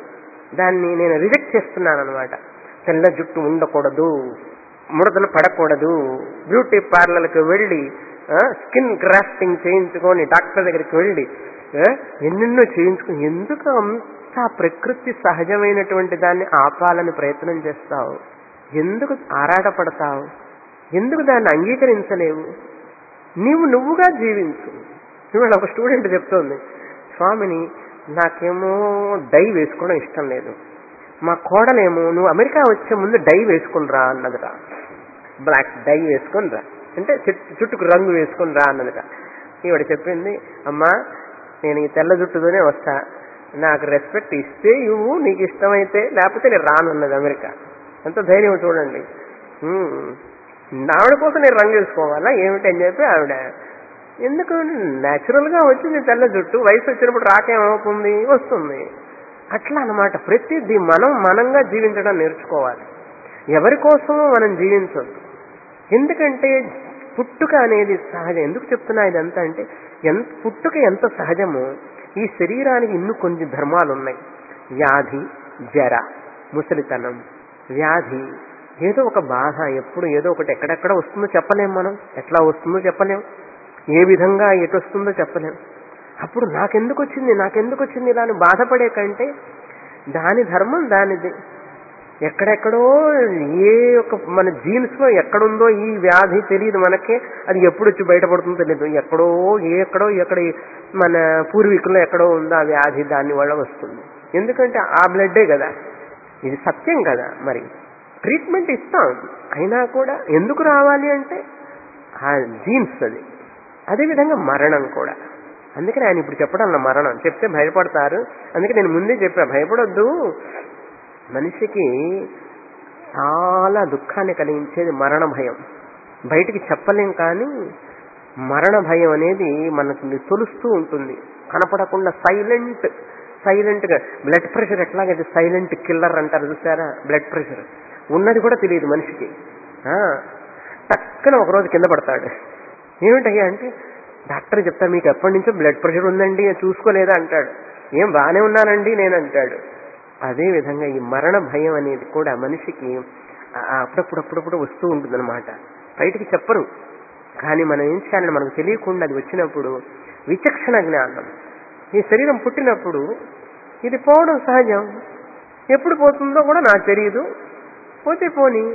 దాన్ని నేను రిజెక్ట్ చేస్తున్నాను అనమాట తెల్ల జుట్టు ఉండకూడదు ముడతలు పడకూడదు బ్యూటీ పార్లర్కి వెళ్ళి స్కిన్ గ్రాఫ్టింగ్ చేయించుకొని డాక్టర్ దగ్గరికి వెళ్ళి ఆ, ఎన్నెన్నో చేయించుకుని ఎందుకు అంత ప్రకృతి సహజమైనటువంటి దాన్ని ఆపాలని ప్రయత్నం చేస్తావు ఎందుకు ఆరాటపడతావు ఎందుకు దాన్ని అంగీకరించలేవు నీవు నువ్వుగా జీవించు ఇవాళ ఒక స్టూడెంట్ చెప్తోంది స్వామిని నాకేమో డై వేసుకోవడం ఇష్టం లేదు మా కోడలేమో నువ్వు అమెరికా వచ్చే ముందు డై వేసుకుని రా అన్నదిరా బ్లాక్ డై వేసుకొని రా అంటే చుట్టు- చుట్టుకు రంగు వేసుకొని రా అన్నదిట ఈవిడ చెప్పింది అమ్మా నేను ఈ తెల్ల జుట్టుతోనే వస్తా నాకు రెస్పెక్ట్ ఇస్తే ఇవ్వు నీకు ఇష్టమైతే లేకపోతే నేను రాను అన్నది అమెరికా ఎంత ధైర్యం చూడండి ఉమ్. ఆవిడ కోసం నేను రంగు వేసుకోవాలా ఏమిటి అని చెప్పి ఆవిడ ఎందుకు న్యాచురల్ గా వచ్చింది తెల్ల జుట్టు వయసు వచ్చినప్పుడు రాకేమవుతుంది వస్తుంది అట్లా అన్నమాట ప్రతిదీ మనం మనంగా జీవించడం నేర్చుకోవాలి ఎవరి కోసమో మనం జీవించొద్దు ఎందుకంటే పుట్టుక అనేది సహజం ఎందుకు చెప్తున్నా ఇదంతా అంటే ఎంత పుట్టుక ఎంత సహజమో ఈ శరీరానికి ఇన్ని కొన్ని ధర్మాలు ఉన్నాయి వ్యాధి జర ముసలితనం వ్యాధి ఏదో ఒక బాధ ఎప్పుడు ఏదో ఒకటి ఎక్కడెక్కడ వస్తుందో చెప్పలేం మనం ఎట్లా వస్తుందో చెప్పలేం ఏ విధంగా ఎటు వస్తుందో చెప్పలేం అప్పుడు నాకెందుకు వచ్చింది నాకెందుకు వచ్చింది ఇలా అని బాధపడే కంటే దాని ధర్మం దానిది ఎక్కడెక్కడో ఏ ఒక మన జీన్స్ లో ఎక్కడుందో ఈ వ్యాధి తెలియదు మనకే అది ఎప్పుడు వచ్చి బయటపడుతుందో తెలియదు ఎక్కడో ఏ ఎక్కడో ఎక్కడ మన పూర్వీకుల్లో ఎక్కడో ఉందో ఆ వ్యాధి దాని వల్ల వస్తుంది ఎందుకంటే ఆ బ్లడ్డే కదా ఇది సత్యం కదా మరి ట్రీట్మెంట్ ఇస్తాం అయినా కూడా ఎందుకు రావాలి అంటే ఆ జీన్స్ అది అదేవిధంగా మరణం కూడా అందుకని ఆయన ఇప్పుడు చెప్పడం అన్న మరణం చెప్తే భయపడతారు అందుకే నేను ముందే చెప్పా భయపడొద్దు మనిషికి చాలా దుఃఖాన్ని కలిగించేది మరణ భయం బయటికి చెప్పలేం కానీ మరణ భయం అనేది మనకు తొలుస్తూ ఉంటుంది కనపడకుండా సైలెంట్ సైలెంట్ గా బ్లడ్ ప్రెషర్ ఎట్లాగైతే సైలెంట్ కిల్లర్ అంటారు చూసారా బ్లడ్ ప్రెషర్ ఉన్నది కూడా తెలియదు మనిషికి ఆ, టక్కన ఒకరోజు కింద పడతాడు ఏమిటయ్యా అంటే డాక్టర్ చెప్తారు మీకు ఎప్పటి నుంచో బ్లడ్ ప్రెషర్ ఉందండి చూసుకోలేదా అంటాడు ఏం బాగానే ఉన్నానండి నేను అంటాడు అదే విధంగా ఈ మరణ భయం అనేది కూడా మనిషికి ఆ- ఆ అప్పుడప్పుడు అప్పుడప్పుడు వస్తూ ఉంటుంది అనమాట బయటికి చెప్పరు కానీ మనం ఏం చేయాలని మనకు తెలియకుండా అది వచ్చినప్పుడు విచక్షణ జ్ఞానం ఈ శరీరం పుట్టినప్పుడు ఇది పోవడం సహజం ఎప్పుడు పోతుందో కూడా నాకు తెలియదు పోతే పోని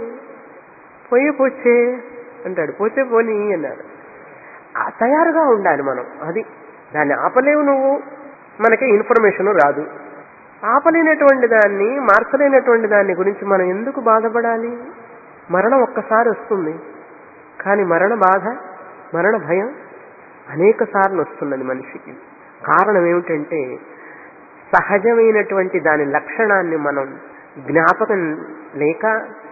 పోయి పోచ్చే అంటాడు పోతే పోని అన్నాడు ఆ తయారుగా ఉండాలి మనం అది దాన్ని ఆపలేవు నువ్వు మనకి ఇన్ఫర్మేషన్ రాదు ఆపలేనటువంటి దాన్ని మార్చలేనటువంటి దాన్ని గురించి మనం ఎందుకు బాధపడాలి మరణం ఒక్కసారి వస్తుంది కానీ మరణ బాధ మరణ భయం అనేక సార్లు వస్తున్నది మనిషికి కారణం ఏమిటంటే సహజమైనటువంటి దాని లక్షణాన్ని మనం జ్ఞాపకం లేక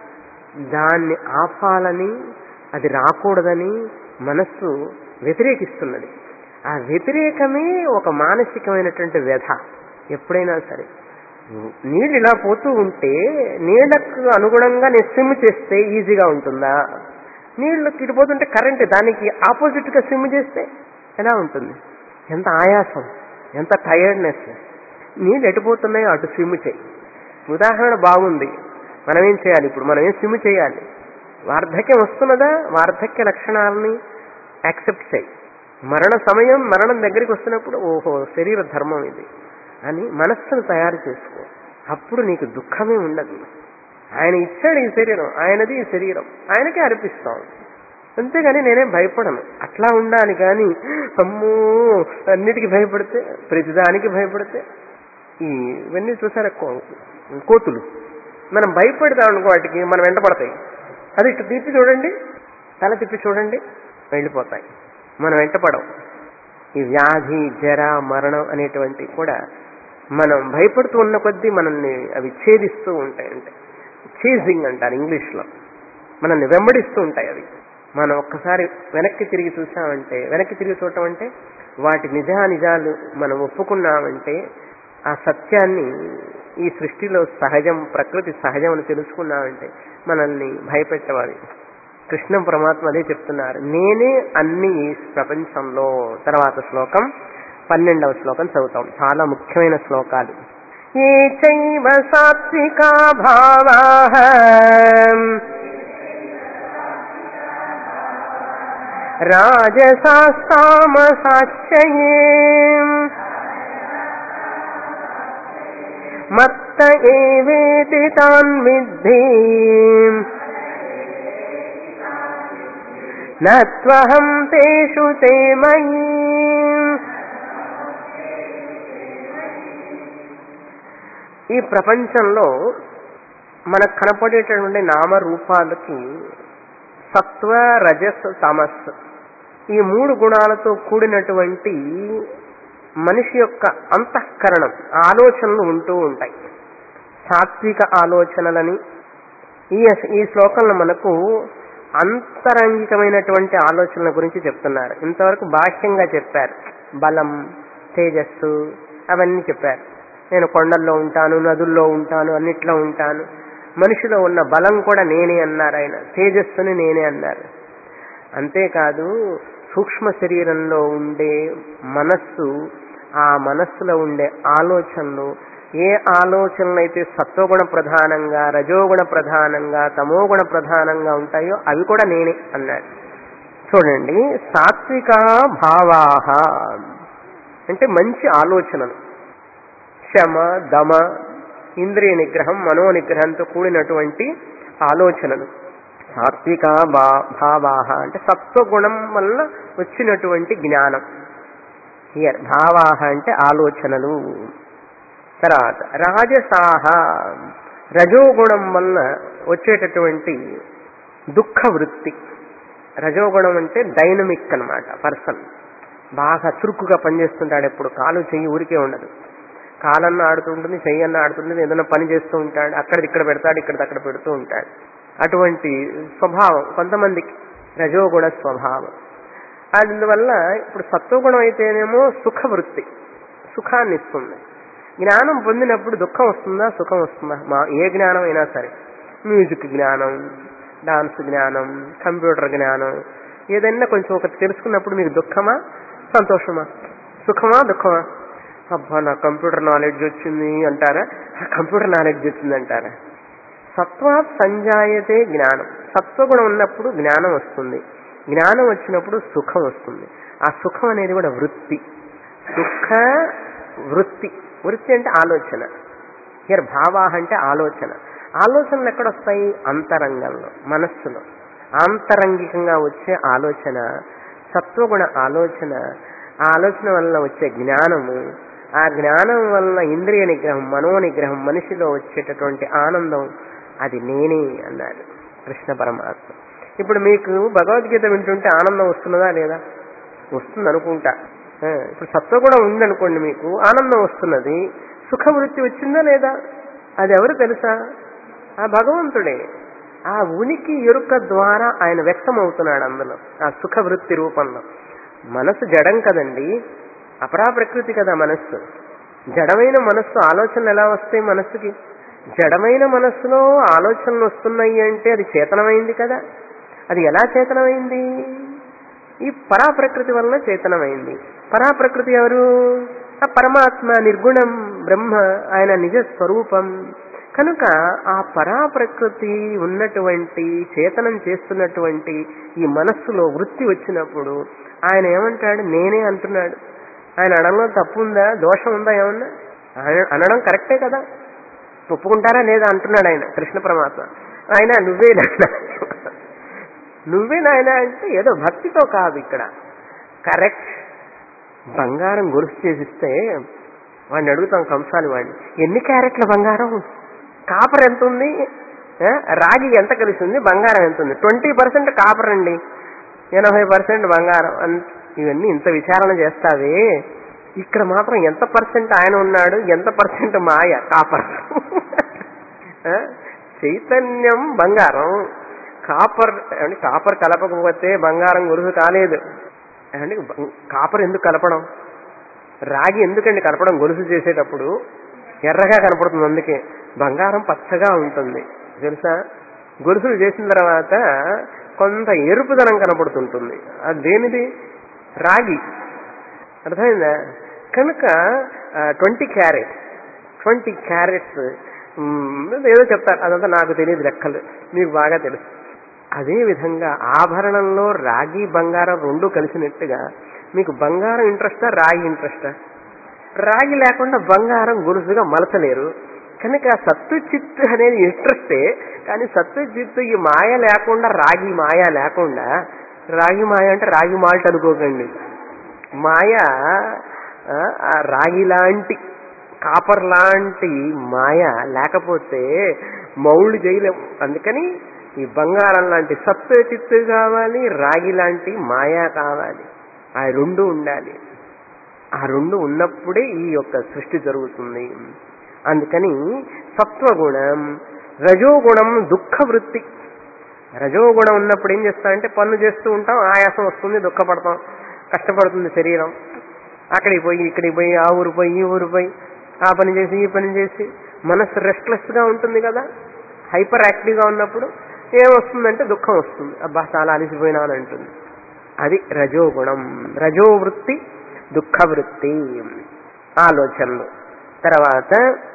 దాన్ని ఆపాలని అది రాకూడదని మనస్సు వ్యతిరేకిస్తున్నది ఆ వ్యతిరేకమే ఒక మానసికమైనటువంటి వ్యధ ఎప్పుడైనా సరే నీళ్ళు ఇలా పోతూ ఉంటే నీళ్లకు అనుగుణంగా నేను స్విమ్ చేస్తే ఈజీగా ఉంటుందా నీళ్లు ఇటుపోతుంటే కరెంట్ దానికి ఆపోజిట్ గా స్విమ్ చేస్తే ఎలా ఉంటుంది ఎంత ఆయాసం ఎంత టైర్డ్నెస్ నీళ్ళు ఎటుపోతున్నాయో అటు స్విమ్ చేయి ఉదాహరణ బాగుంది మనం ఏం చేయాలి ఇప్పుడు మనం ఏం స్విమ్ చేయాలి వార్ధక్యం వస్తున్నదా వార్ధక్య లక్షణాలని యాక్సెప్ట్ చేయి మరణ సమయం మరణం దగ్గరికి వస్తున్నప్పుడు ఓహో శరీర ధర్మం ఇది అని మనస్సును తయారు చేసుకో అప్పుడు నీకు దుఃఖమే ఉండదు ఆయన ఇచ్చాడు ఈ శరీరం ఆయనది ఈ శరీరం ఆయనకే అర్పిస్తాం అంతేగాని నేనేం భయపడను అట్లా ఉండాలి కానీ అమ్మో అన్నిటికీ భయపడితే ప్రతిదానికి భయపడితే ఈ ఇవన్నీ చూసారా కో- కోతులు మనం భయపడతాం అనుకో వాటికి మనం వెంట పడతాయి అది ఇటు తిప్పి చూడండి తల తిప్పి చూడండి వెళ్ళిపోతాయి మనం వెంటపడం ఈ వ్యాధి జర మరణం అనేటువంటి కూడా మనం భయపడుతూ ఉన్న కొద్దీ మనల్ని అవి ఛేదిస్తూ ఉంటాయి అంటే చేజింగ్ అంటారు ఇంగ్లీష్లో మనల్ని వెంబడిస్తూ ఉంటాయి అవి మనం ఒక్కసారి వెనక్కి తిరిగి చూసామంటే వెనక్కి తిరిగి చూడటం అంటే వాటి నిజానిజాలు మనం ఒప్పుకున్నామంటే ఆ సత్యాన్ని ఈ సృష్టిలో సహజం ప్రకృతి సహజం అని తెలుసుకున్నామంటే మనల్ని భయపెట్టవాలి కృష్ణ పరమాత్మ అదే చెప్తున్నారు నేనే అన్ని ఈ ప్రపంచంలో తర్వాత శ్లోకం పన్నెండవ శ్లోకం చదువుతాం చాలా ముఖ్యమైన శ్లోకాలు ఏ చైవ సాత్వికా భావాః రాజసాస్తామసాశ్చయే మత్త ఏవేతి తాన్ విద్ధి నత్వహం తేషు తే మయీ ఈ ప్రపంచంలో మనకు కనపడేటటువంటి నామరూపాలకి సత్వ రజస్ తమస్ ఈ మూడు గుణాలతో కూడినటువంటి మనిషి యొక్క అంతఃకరణం ఆలోచనలు ఉంటూ ఉంటాయి సాత్విక ఆలోచనలని ఈ ఈ శ్లోకంలో మనకు అంతరంగికమైనటువంటి ఆలోచనల గురించి చెప్తున్నారు ఇంతవరకు బాహ్యంగా చెప్పారు బలం తేజస్సు అవన్నీ చెప్పారు నేను కొండల్లో ఉంటాను నదుల్లో ఉంటాను అన్నిట్లో ఉంటాను మనిషిలో ఉన్న బలం కూడా నేనే అన్నారు ఆయన తేజస్సుని నేనే అన్నారు అంతేకాదు సూక్ష్మ శరీరంలో ఉండే మనస్సు ఆ మనస్సులో ఉండే ఆలోచనలు ఏ ఆలోచనలు అయితే సత్వగుణ ప్రధానంగా రజోగుణ ప్రధానంగా తమోగుణ ప్రధానంగా ఉంటాయో అవి కూడా నేనే అన్నాడు చూడండి సాత్విక భావాహ అంటే మంచి ఆలోచనలు శమ దమ ఇంద్రియ నిగ్రహం మనో నిగ్రహంతో కూడినటువంటి ఆలోచనలు సాత్విక భా భావాహ అంటే సత్వగుణం వల్ల వచ్చినటువంటి జ్ఞానం హియర్ భావాహ అంటే ఆలోచనలు తర్వాత రాజసాహ రజోగుణం వల్ల వచ్చేటటువంటి దుఃఖ వృత్తి రజోగుణం అంటే డైనమిక్ అన్నమాట పర్సన్ బాగా చురుకుగా పనిచేస్తుంటాడు ఎప్పుడు కాలు చెయ్యి ఊరికే ఉండదు కాలన్న ఆడుతుంటుంది చెయ్యి అన్న ఆడుతుంటుంది ఏదైనా పని చేస్తూ ఉంటాడు అక్కడ ఇక్కడ పెడతాడు ఇక్కడ అక్కడ పెడుతూ ఉంటాడు అటువంటి స్వభావం కొంతమందికి రజోగుణ స్వభావం అందువల్ల ఇప్పుడు సత్వగుణం అయితేనేమో సుఖ వృత్తి సుఖాన్ని ఇస్తుంది జ్ఞానం పొందినప్పుడు దుఃఖం వస్తుందా సుఖం వస్తుందా మా ఏ జ్ఞానం అయినా సరే మ్యూజిక్ జ్ఞానం డాన్స్ జ్ఞానం కంప్యూటర్ జ్ఞానం ఏదైనా కొంచెం ఒకటి తెలుసుకున్నప్పుడు మీకు దుఃఖమా సంతోషమా సుఖమా దుఃఖమా అబ్బా నా కంప్యూటర్ నాలెడ్జ్ వచ్చింది అంటారా కంప్యూటర్ నాలెడ్జ్ వచ్చింది అంటారా సత్వాత్ సంజాయతే జ్ఞానం సత్వగుణం ఉన్నప్పుడు జ్ఞానం వస్తుంది జ్ఞానం వచ్చినప్పుడు సుఖం వస్తుంది ఆ సుఖం అనేది కూడా వృత్తి సుఖ వృత్తి వృత్తి అంటే ఆలోచన హియర్ భావాహ అంటే ఆలోచన ఆలోచనలు ఎక్కడొస్తాయి అంతరంగంలో మనస్సులో ఆంతరంగికంగా వచ్చే ఆలోచన సత్వగుణ ఆలోచన ఆ ఆలోచన వల్ల వచ్చే జ్ఞానము ఆ జ్ఞానం వల్ల ఇంద్రియ నిగ్రహం మనో నిగ్రహం మనిషిలో వచ్చేటటువంటి ఆనందం అది నేనే అన్నాడు కృష్ణ పరమాత్మ ఇప్పుడు మీకు భగవద్గీత వింటుంటే ఆనందం వస్తున్నదా లేదా వస్తుంది అనుకుంటా ఆ, ఇప్పుడు సత్వగుణం ఉందనుకోండి మీకు ఆనందం వస్తున్నది సుఖవృత్తి వచ్చిందా లేదా అది ఎవరు తెలుసా ఆ భగవంతుడే ఆ ఉనికి ఎరుక ద్వారా ఆయన వ్యక్తమవుతున్నాడు అందులో ఆ సుఖవృత్తి రూపంలో మనసు జడం కదండి అపరా ప్రకృతి కదా మనస్సు జడమైన మనస్సు ఆలోచనలు ఎలా వస్తాయి మనస్సుకి జడమైన మనస్సులో ఆలోచనలు వస్తున్నాయి అంటే అది చేతనమైంది కదా అది ఎలా చేతనమైంది ఈ పరాప్రకృతి వలన చేతనమైంది పరాప్రకృతి ఎవరు ఆ పరమాత్మ నిర్గుణం బ్రహ్మ ఆయన నిజ స్వరూపం కనుక ఆ పరాప్రకృతి ఉన్నటువంటి చేతనం చేస్తున్నటువంటి ఈ మనస్సులో వృత్తి వచ్చినప్పుడు ఆయన ఏమంటాడు నేనే అంటున్నాడు ఆయన అనడంలో తప్పు ఉందా దోషం ఉందా ఏమన్నా ఆయన అనడం కరెక్టే కదా ఒప్పుకుంటారా లేదా అంటున్నాడు ఆయన కృష్ణ పరమాత్మ ఆయన నువ్వే నాయనా నువ్వే నాయన అంటే ఏదో భక్తితో కాదు ఇక్కడ కరెక్ట్ బంగారం గొలుసు చేసిస్తే వాడిని అడుగుతాం కంసాలి వాడిని ఎన్ని క్యారెట్ల బంగారం కాపర్ ఎంత ఉంది ఆ, రాగి ఎంత కలిసి ఉంది బంగారం ఎంత ఉంది ట్వంటీ పర్సెంట్ కాపర్ అండి ఎనభై పర్సెంట్ బంగారం అన్- ఇవన్నీ ఇంత విచారణ చేస్తావే ఇక్కడ మాత్రం ఎంత పర్సెంట్ ఆయన ఉన్నాడు ఎంత పర్సెంట్ మాయ కాపర్ ఆ, చైతన్యం బంగారం కాపర్ అంటే కాపర్ కలపకపోతే బంగారం గొలుసు కాలేదు అంటే బం- కాపర్ ఎందుకు కలపడం రాగి ఎందుకండి కలపడం గొలుసు చేసేటప్పుడు ఎర్రగా కనపడుతుంది అందుకే బంగారం పచ్చగా ఉంటుంది తెలుసా గొలుసులు చేసిన తర్వాత కొంత ఎరుపుదనం కనపడుతుంటుంది అది దేనిది రాగి అర్థమైందా కనుక ట్వంటీ క్యారెట్ ట్వంటీ క్యారెట్స్ ఏదో చెప్తారు అదంతా నాకు తెలియదు లెక్కలు మీకు బాగా తెలుసు అదే విధంగా ఆభరణంలో రాగి బంగారం రెండు కలిసినట్టుగా మీకు బంగారం ఇంట్రెస్టా రాగి ఇంట్రెస్టా రాగి లేకుండా బంగారం గొలుసుగా మలచలేరు కనుక సత్తు చిత్తు అనేది ఇంట్రెస్టే కానీ సత్తు చిత్తు ఈ మాయ లేకుండా రాగి మాయ లేకుండా రాగి మాయ అంటే రాగి మాల్ట్ అనుకోకండి మాయ ఆ, ఆ రాగి లాంటి కాపర్ లాంటి మాయ లేకపోతే మౌళ్ళు చేయలేము అందుకని ఈ బంగారం లాంటి సత్తు చిత్తు కావాలి రాగి లాంటి మాయ కావాలి ఆ రెండు ఉండాలి ఆ రెండు ఉన్నప్పుడే ఈ యొక్క సృష్టి జరుగుతుంది అందుకని సత్వగుణం రజోగుణం దుఃఖ వృత్తి రజోగుణం ఉన్నప్పుడు ఏం చేస్తామంటే పనులు చేస్తూ ఉంటాం ఆయాసం వస్తుంది దుఃఖపడతాం కష్టపడుతుంది శరీరం అక్కడికి పోయి ఇక్కడికి పోయి ఆ ఊరు పోయి ఈ ఊరు పోయి ఆ పని చేసి ఈ పని చేసి మనసు రెస్ట్లెస్ గా ఉంటుంది కదా హైపర్ యాక్టివ్ గా ఉన్నప్పుడు ఏమొస్తుందంటే దుఃఖం వస్తుంది అబ్బా చాలా అలిసిపోయినాను అంటుంది అది రజోగుణం రజోవృత్తి దుఃఖ వృత్తి ఆలోచనలు తర్వాత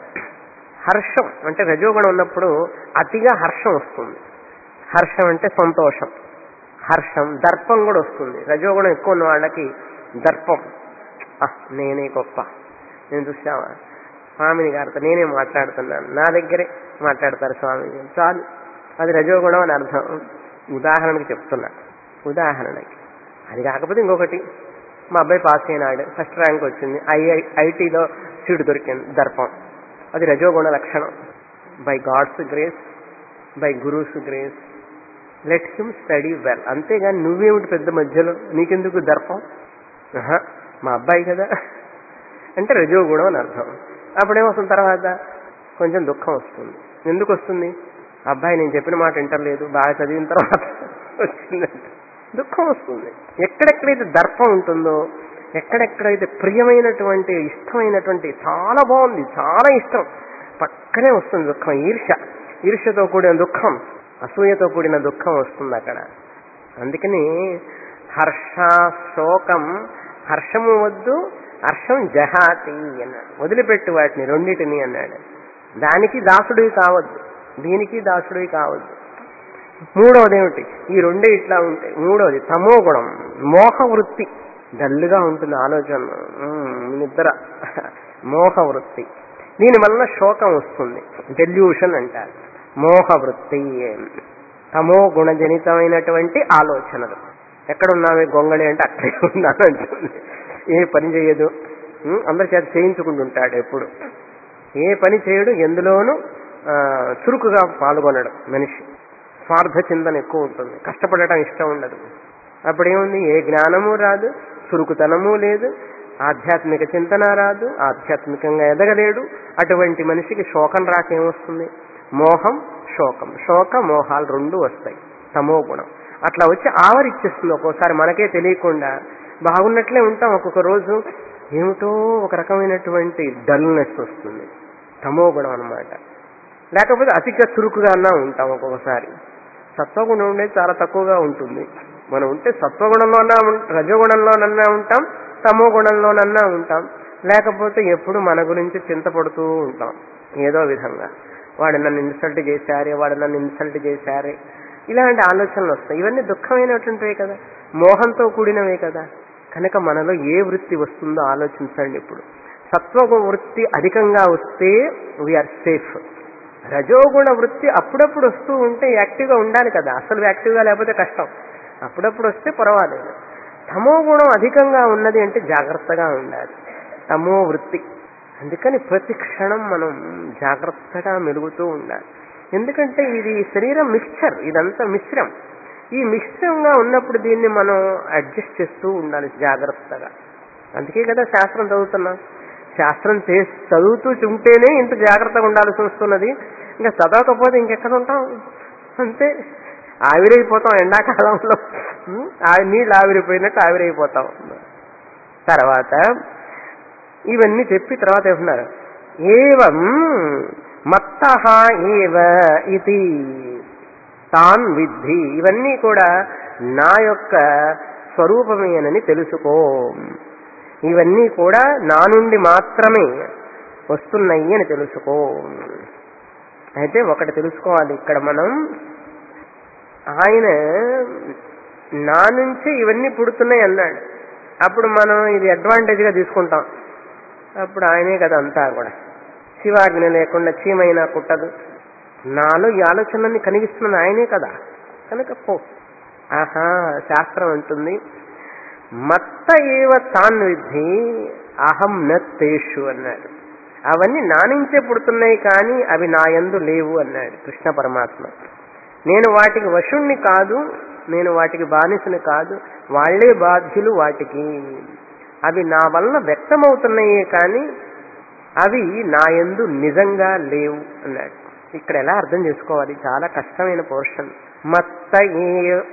హర్షం అంటే రజోగుణం ఉన్నప్పుడు అతిగా హర్షం వస్తుంది హర్షం అంటే సంతోషం హర్షం దర్పం కూడా వస్తుంది రజోగుణం ఎక్కువ ఉన్న వాళ్ళకి దర్పం "ఆ, నేనే గొప్ప నేను చూసావా స్వామిని గారితో నేనే మాట్లాడుతున్నాను నా దగ్గరే మాట్లాడతారు స్వామి చాలు అది రజోగుణం అని అర్థం ఉదాహరణకి చెప్తున్నా ఉదాహరణకి అది కాకపోతే ఇంకొకటి మా అబ్బాయి పాస్ అయినాడు ఫస్ట్ ర్యాంక్ వచ్చింది ఐఐ ఐటీలో సీటు దొరికింది దర్పం అది రజోగుణ లక్షణం by God's grace by guru's grace let him study well అంతేగాని నువ్వేమిటి పెద్ద మధ్యలో నీకెందుకు దర్పం ఆహా, మా అబ్బాయి కదా అంటే రజోగుణం అని అర్థం అప్పుడేమొస్తుంది తర్వాత కొంచెం దుఃఖం వస్తుంది ఎందుకు వస్తుంది అబ్బాయి నేను చెప్పిన మాట వింటలేదు బాగా చదివిన తర్వాత వచ్చిందంటే దుఃఖం వస్తుంది ఎక్కడెక్కడైతే దర్పం ఉంటుందో ఎక్కడెక్కడైతే ప్రియమైనటువంటి ఇష్టమైనటువంటి చాలా బాగుంది చాలా ఇష్టం పక్కనే వస్తుంది దుఃఖం ఈర్ష ఈర్షతో కూడిన దుఃఖం అసూయతో కూడిన దుఃఖం వస్తుంది అక్కడ అందుకని హర్ష శోకం హర్షము వద్దు హర్షం జహాతి అన్నాడు వదిలిపెట్టు వాటిని రెండింటిని అన్నాడు దానికి దాసుడివి కావద్దు దీనికి దాసుడివి కావద్దు మూడవది ఏమిటి ఈ రెండే ఇట్లా ఉంటాయి మూడవది తమో గుణం మోహ వృత్తి డల్గా ఉంటుంది ఆలోచన ఉమ్, నిద్ర మోహ వృత్తి దీనివల్ల శోకం వస్తుంది డెల్యూషన్ అంటారు మోహ వృత్తి తమో గుణజనితమైనటువంటి ఆలోచనలు ఎక్కడున్నావే గొంగళి అంటే అక్కడే ఉన్నాను అంటుంది ఏ పని చేయదు ఉమ్, అందరి చేత చేయించుకుంటుంటాడు ఎప్పుడు ఏ పని చేయడు ఎందులోనూ ఆ, చురుకుగా పాల్గొనడు మనిషి స్వార్థ చింతన ఎక్కువ ఉంటుంది కష్టపడటం ఇష్టం ఉండదు అప్పుడేముంది ఏ జ్ఞానము రాదు చురుకుతనము లేదు ఆధ్యాత్మిక చింతన రాదు ఆధ్యాత్మికంగా ఎదగలేడు అటువంటి మనిషికి శోకం రాకేమొస్తుంది మోహం శోకం శోక మోహాలు రెండు వస్తాయి తమో గుణం అట్లా వచ్చి ఆవరిచ్చేస్తుంది ఒక్కోసారి మనకే తెలియకుండా బాగున్నట్లే ఉంటాం ఒక్కొక్క రోజు ఏమిటో ఒక రకమైనటువంటి డల్నెస్ వస్తుంది తమో గుణం అనమాట లేకపోతే అతిగా చురుకుగా అన్నా ఉంటాం ఒక్కొక్కసారి సత్వగుణం ఉండేది చాలా తక్కువగా ఉంటుంది మనం ఉంటే సత్వగుణంలోనా ఉం- రజోగుణంలోనన్నా ఉంటాం తమో గుణంలోనన్నా ఉంటాం లేకపోతే ఎప్పుడు మన గురించి చింతపడుతూ ఉంటాం ఏదో విధంగా వాడు నన్ను ఇన్సల్ట్ చేశారే వాడు నన్ను ఇన్సల్ట్ చేశారే ఇలాంటి ఆలోచనలు వస్తాయి ఇవన్నీ దుఃఖమైనటువంటివే కదా మోహంతో కూడినవే కదా కనుక మనలో ఏ వృత్తి వస్తుందో ఆలోచించండి ఇప్పుడు సత్వగు వృత్తి అధికంగా వస్తే వీఆర్ సేఫ్ రజోగుణ వృత్తి అప్పుడప్పుడు వస్తూ ఉంటే యాక్టివ్గా ఉండాలి కదా అసలు యాక్టివ్గా లేకపోతే కష్టం అప్పుడప్పుడు వస్తే పర్వాలేదు తమో గుణం అధికంగా ఉన్నది అంటే జాగ్రత్తగా ఉండాలి తమో వృత్తి అందుకని ప్రతి క్షణం మనం జాగ్రత్తగా మెలుగుతూ ఉండాలి ఎందుకంటే ఇది శరీరం మిక్చర్ ఇదంతా మిశ్రం ఈ మిశ్రంగా ఉన్నప్పుడు దీన్ని మనం అడ్జస్ట్ చేస్తూ ఉండాలి జాగ్రత్తగా అందుకే కదా శాస్త్రం చదువుతున్నాం శాస్త్రం చేసి చదువుతూ ఉంటేనే ఇంత జాగ్రత్తగా ఉండాల్సి వస్తున్నది ఇంకా చదవకపోతే ఇంకెక్కడ ఉంటాం అంతే ఆవిరైపోతాం ఎండాకాలంలో ఉం? ఆ నీళ్ళు ఆవిరైపోయినట్టు ఆవిరైపోతాం తర్వాత ఇవన్నీ చెప్పి తర్వాత ఏమన్నారు ఏవం మత్త ఏవ ఇది తాన్ విద్ధి ఇవన్నీ కూడా నా యొక్క స్వరూపమేనని తెలుసుకో ఇవన్నీ కూడా నా నుండి మాత్రమే వస్తున్నాయి అని తెలుసుకో అయితే ఒకటి తెలుసుకోవాలి ఇక్కడ మనం ఆయన నా నుంచి ఇవన్నీ పుడుతున్నాయి అన్నాడు అప్పుడు మనం ఇది అడ్వాంటేజ్గా తీసుకుంటాం అప్పుడు ఆయనే కదా అంతా కూడా శివాజ్ఞ లేకుండా చీమైనా కుట్టదు నాలో ఈ ఆలోచనలన్నీ కలిగిస్తున్నది ఆయనే కదా కనుక పో ఆహా శాస్త్రం అంటుంది మత్త ఏవ తాన్ విద్ధి అహం నత్తేషు అన్నాడు అవన్నీ నా నుంచే పుడుతున్నాయి కానీ అవి నా యందు లేవు అన్నాడు కృష్ణ పరమాత్మ నేను వాటికి వశుణ్ణి కాదు నేను వాటికి బానిసని కాదు వాళ్లే బాధ్యులు వాటికి అవి నా వలన వ్యక్తమవుతున్నాయే కానీ అవి నా యందు నిజంగా లేవు అన్నాడు ఇక్కడ ఎలా అర్థం చేసుకోవాలి చాలా కష్టమైన పోర్షన్ మత్త ఏ-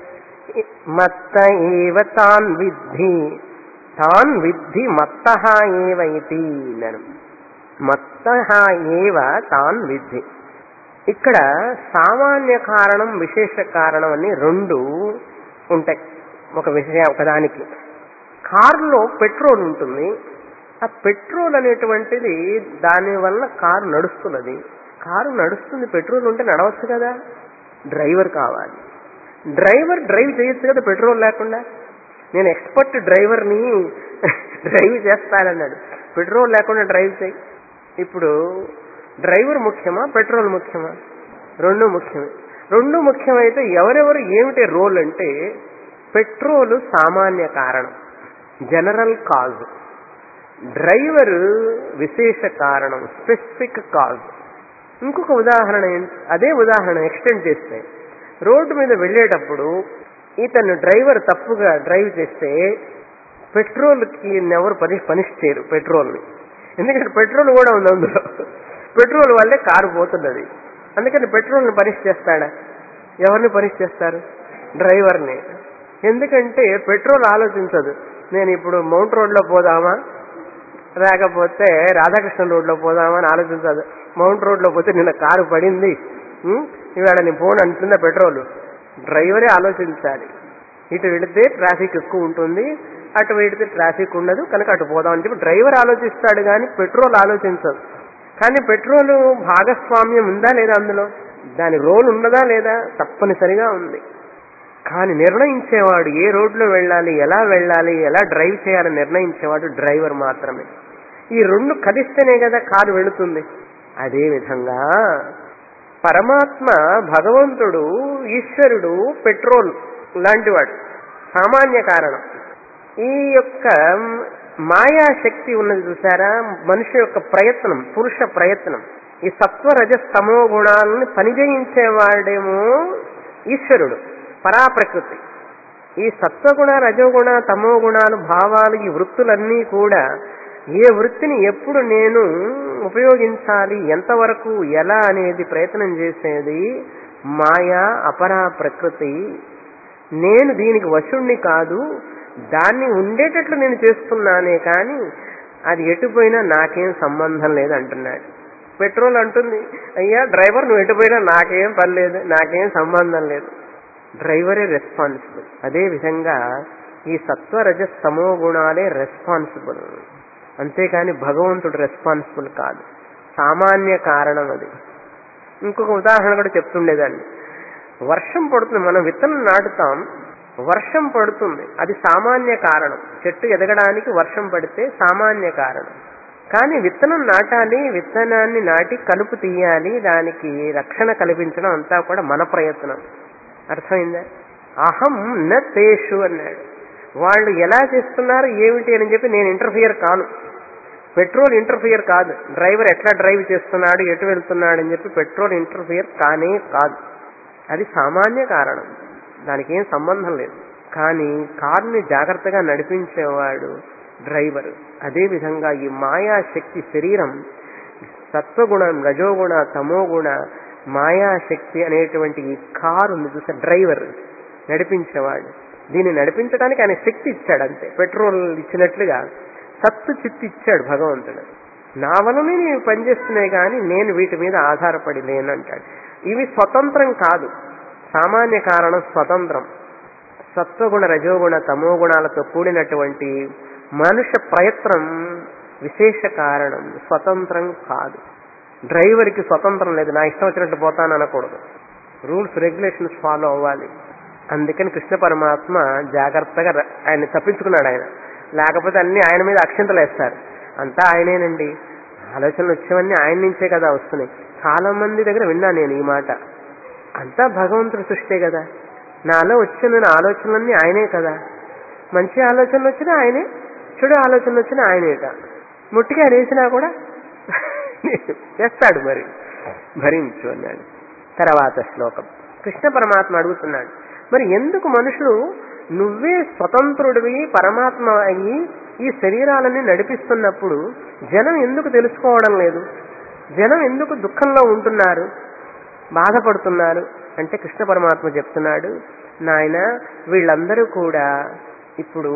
మత్త ఏవ తాన్ విద్ధి తాన్ విద్ధి మత్త ఏవ ఇతి అన్నాడు మత్త ఏవ తాన్ విద్ధి ఇక్కడ సామాన్య కారణం విశేష కారణం అని రెండు ఉంటాయి ఒక విషయం ఒకదానికి కారులో పెట్రోల్ ఉంటుంది ఆ పెట్రోల్ అనేటువంటిది దాని వల్ల కారు నడుస్తున్నది కారు నడుస్తుంది పెట్రోల్ ఉంటే నడవచ్చు కదా డ్రైవర్ కావాలి డ్రైవర్ డ్రైవ్ చేయొచ్చు కదా పెట్రోల్ లేకుండా నేను ఎక్స్పర్ట్ డ్రైవర్ని డ్రైవ్ చేస్తానన్నాడు పెట్రోల్ లేకుండా డ్రైవ్ చేయి ఇప్పుడు డ్రైవర్ ముఖ్యమా పెట్రోల్ ముఖ్యమా రెండు ముఖ్యమే రెండు ముఖ్యమైతే ఎవరెవరు ఏమిటి రోల్ అంటే పెట్రోల్ సామాన్య కారణం జనరల్ కాజ్ డ్రైవర్ విశేష కారణం స్పెసిఫిక్ కాజ్ ఇంకొక ఉదాహరణ ఏంటి? అదే ఉదాహరణ ఎక్స్టెండ్ చేస్తే రోడ్డు మీద వెళ్ళేటప్పుడు ఇతను డ్రైవర్ తప్పుగా డ్రైవ్ చేస్తే పెట్రోల్కి ఎవరు పని పనిష్ చేయరు పెట్రోల్ని ఎందుకంటే పెట్రోల్ కూడా ఉంది అందులో పెట్రోల్ వల్లే కారు పోతున్నది అందుకని పెట్రోల్ని పనిష్ చేస్తాడా ఎవరిని పనిష్ చేస్తారు డ్రైవర్ని ఎందుకంటే పెట్రోల్ ఆలోచించదు నేను ఇప్పుడు మౌంట్ రోడ్లో పోదామా లేకపోతే రాధాకృష్ణ రోడ్లో పోదామా అని ఆలోచించదు మౌంట్ రోడ్లో పోతే నిన్న కారు పడింది ఉం? ఇవాళ నీ ఫోన్ అంటుందా పెట్రోల్ డ్రైవరే ఆలోచించాలి ఇటు వెళితే ట్రాఫిక్ ఎక్కువ ఉంటుంది అటు వెళితే ట్రాఫిక్ ఉండదు కనుక అటు పోదామని చెప్పి డ్రైవర్ ఆలోచిస్తాడు కానీ పెట్రోల్ ఆలోచించదు కానీ పెట్రోల్ భాగస్వామ్యం ఉందా లేదా అందులో దాని రోల్ ఉన్నదా లేదా తప్పనిసరిగా ఉంది కానీ నిర్ణయించేవాడు ఏ రోడ్లో వెళ్ళాలి ఎలా వెళ్ళాలి ఎలా డ్రైవ్ చేయాలని నిర్ణయించేవాడు డ్రైవర్ మాత్రమే ఈ రెండు కలిస్తేనే కదా కారు వెళుతుంది అదే విధంగా పరమాత్మ భగవంతుడు ఈశ్వరుడు పెట్రోల్ లాంటివాడు సామాన్య కారణం ఈ యొక్క మాయాశక్తి ఉన్నది చూసారా మనిషి యొక్క ప్రయత్నం పురుష ప్రయత్నం ఈ సత్వ రజస్తమో గుణాలను పనిచేయించేవాడేమో ఈశ్వరుడు పరాప్రకృతి ఈ సత్వగుణ రజోగుణ తమో గుణాలు భావాలు ఈ వృత్తులన్నీ కూడా ఏ వృత్తిని ఎప్పుడు నేను ఉపయోగించాలి ఎంతవరకు ఎలా అనేది ప్రయత్నం చేసేది మాయా అపరా ప్రకృతి నేను దీనికి వశుణ్ణి కాదు దాన్ని ఉండేటట్లు నేను చేస్తున్నానే కానీ అది ఎటుపోయినా నాకేం సంబంధం లేదు అంటున్నాడు పెట్రోల్ అంటుంది అయ్యా డ్రైవర్ నువ్వు ఎటుపోయినా నాకేం పని లేదు నాకేం సంబంధం లేదు డ్రైవరే రెస్పాన్సిబుల్ అదే విధంగా ఈ సత్వ రజస్ తమో గుణాలే రెస్పాన్సిబుల్ అంతేకాని భగవంతుడు రెస్పాన్సిబుల్ కాదు సామాన్య కారణం అది ఇంకొక ఉదాహరణ కూడా చెప్తుండేదాన్ని వర్షం పడుతుంది మనం విత్తనం నాటుతాం వర్షం పడుతుంది అది సామాన్య కారణం చెట్టు ఎదగడానికి వర్షం పడితే సామాన్య కారణం కానీ విత్తనం నాటాలి విత్తనాన్ని నాటి కలుపు తీయాలి దానికి రక్షణ కల్పించడం అంతా కూడా మన ప్రయత్నం అర్థమైందా అహం న తేషు అన్నాడు వాళ్ళు ఎలా చేస్తున్నారు ఏమిటి అని చెప్పి నేను ఇంటర్ఫియర్ కాను పెట్రోల్ ఇంటర్ఫియర్ కాదు డ్రైవర్ ఎట్లా డ్రైవ్ చేస్తున్నాడు ఎటు వెళ్తున్నాడు అని చెప్పి పెట్రోల్ ఇంటర్ఫియర్ కానే కాదు అది సామాన్య కారణం దానికి ఏం సంబంధం లేదు కానీ కారుని జాగ్రత్తగా నడిపించేవాడు డ్రైవర్ అదేవిధంగా ఈ మాయాశక్తి శరీరం సత్వగుణం రజోగుణ తమోగుణ మాయాశక్తి అనేటువంటి ఈ కారు చూసే డ్రైవర్ నడిపించేవాడు దీన్ని నడిపించడానికి ఆయన శక్తి ఇచ్చాడు అంతే పెట్రోల్ ఇచ్చినట్లుగా సత్తు చిత్తి ఇచ్చాడు భగవంతుడు నా వలనే నేను పనిచేస్తున్నాయి కానీ నేను వీటి మీద ఆధారపడి లేనంటాడు ఇవి స్వతంత్రం కాదు సామాన్య కారణం స్వతంత్రం సత్వగుణ రజోగుణ తమోగుణాలతో కూడినటువంటి మనుష్య ప్రయత్నం విశేష కారణం స్వతంత్రం కాదు డ్రైవర్కి స్వతంత్రం లేదు నా ఇష్టం వచ్చినట్టు పోతాను అనకూడదు రూల్స్ రెగ్యులేషన్స్ ఫాలో అవ్వాలి అందుకని కృష్ణ పరమాత్మ జాగ్రత్తగా ర- ఆయన తప్పించుకున్నాడు ఆయన లేకపోతే అన్ని ఆయన మీద అక్షంతలు వేస్తారు అంతా ఆయనేనండి ఆలోచనలు వచ్చేవన్నీ ఆయన నుంచే కదా వస్తున్నాయి చాలా మంది దగ్గర విన్నా నేను ఈ మాట అంతా భగవంతుడి సృష్టే కదా నాలో వచ్చిన ఆలోచనలన్నీ ఆయనే కదా మంచి ఆలోచనలు వచ్చినా ఆయనే చెడు ఆలోచనలు వచ్చినా ఆయనేట ముట్టిగా వేసినా కూడా చేస్తాడు మరి భరించు అన్నాడు తర్వాత శ్లోకం కృష్ణ పరమాత్మ అడుగుతున్నాడు మరి ఎందుకు మనుషులు నువ్వే స్వతంత్రుడివి పరమాత్మ అయ్యి ఈ శరీరాలని నడిపిస్తున్నప్పుడు జనం ఎందుకు తెలుసుకోవడం లేదు జనం ఎందుకు దుఃఖంలో ఉంటున్నారు బాధపడుతున్నారు అంటే కృష్ణ పరమాత్మ చెప్తున్నాడు నాయన వీళ్ళందరూ కూడా ఇప్పుడు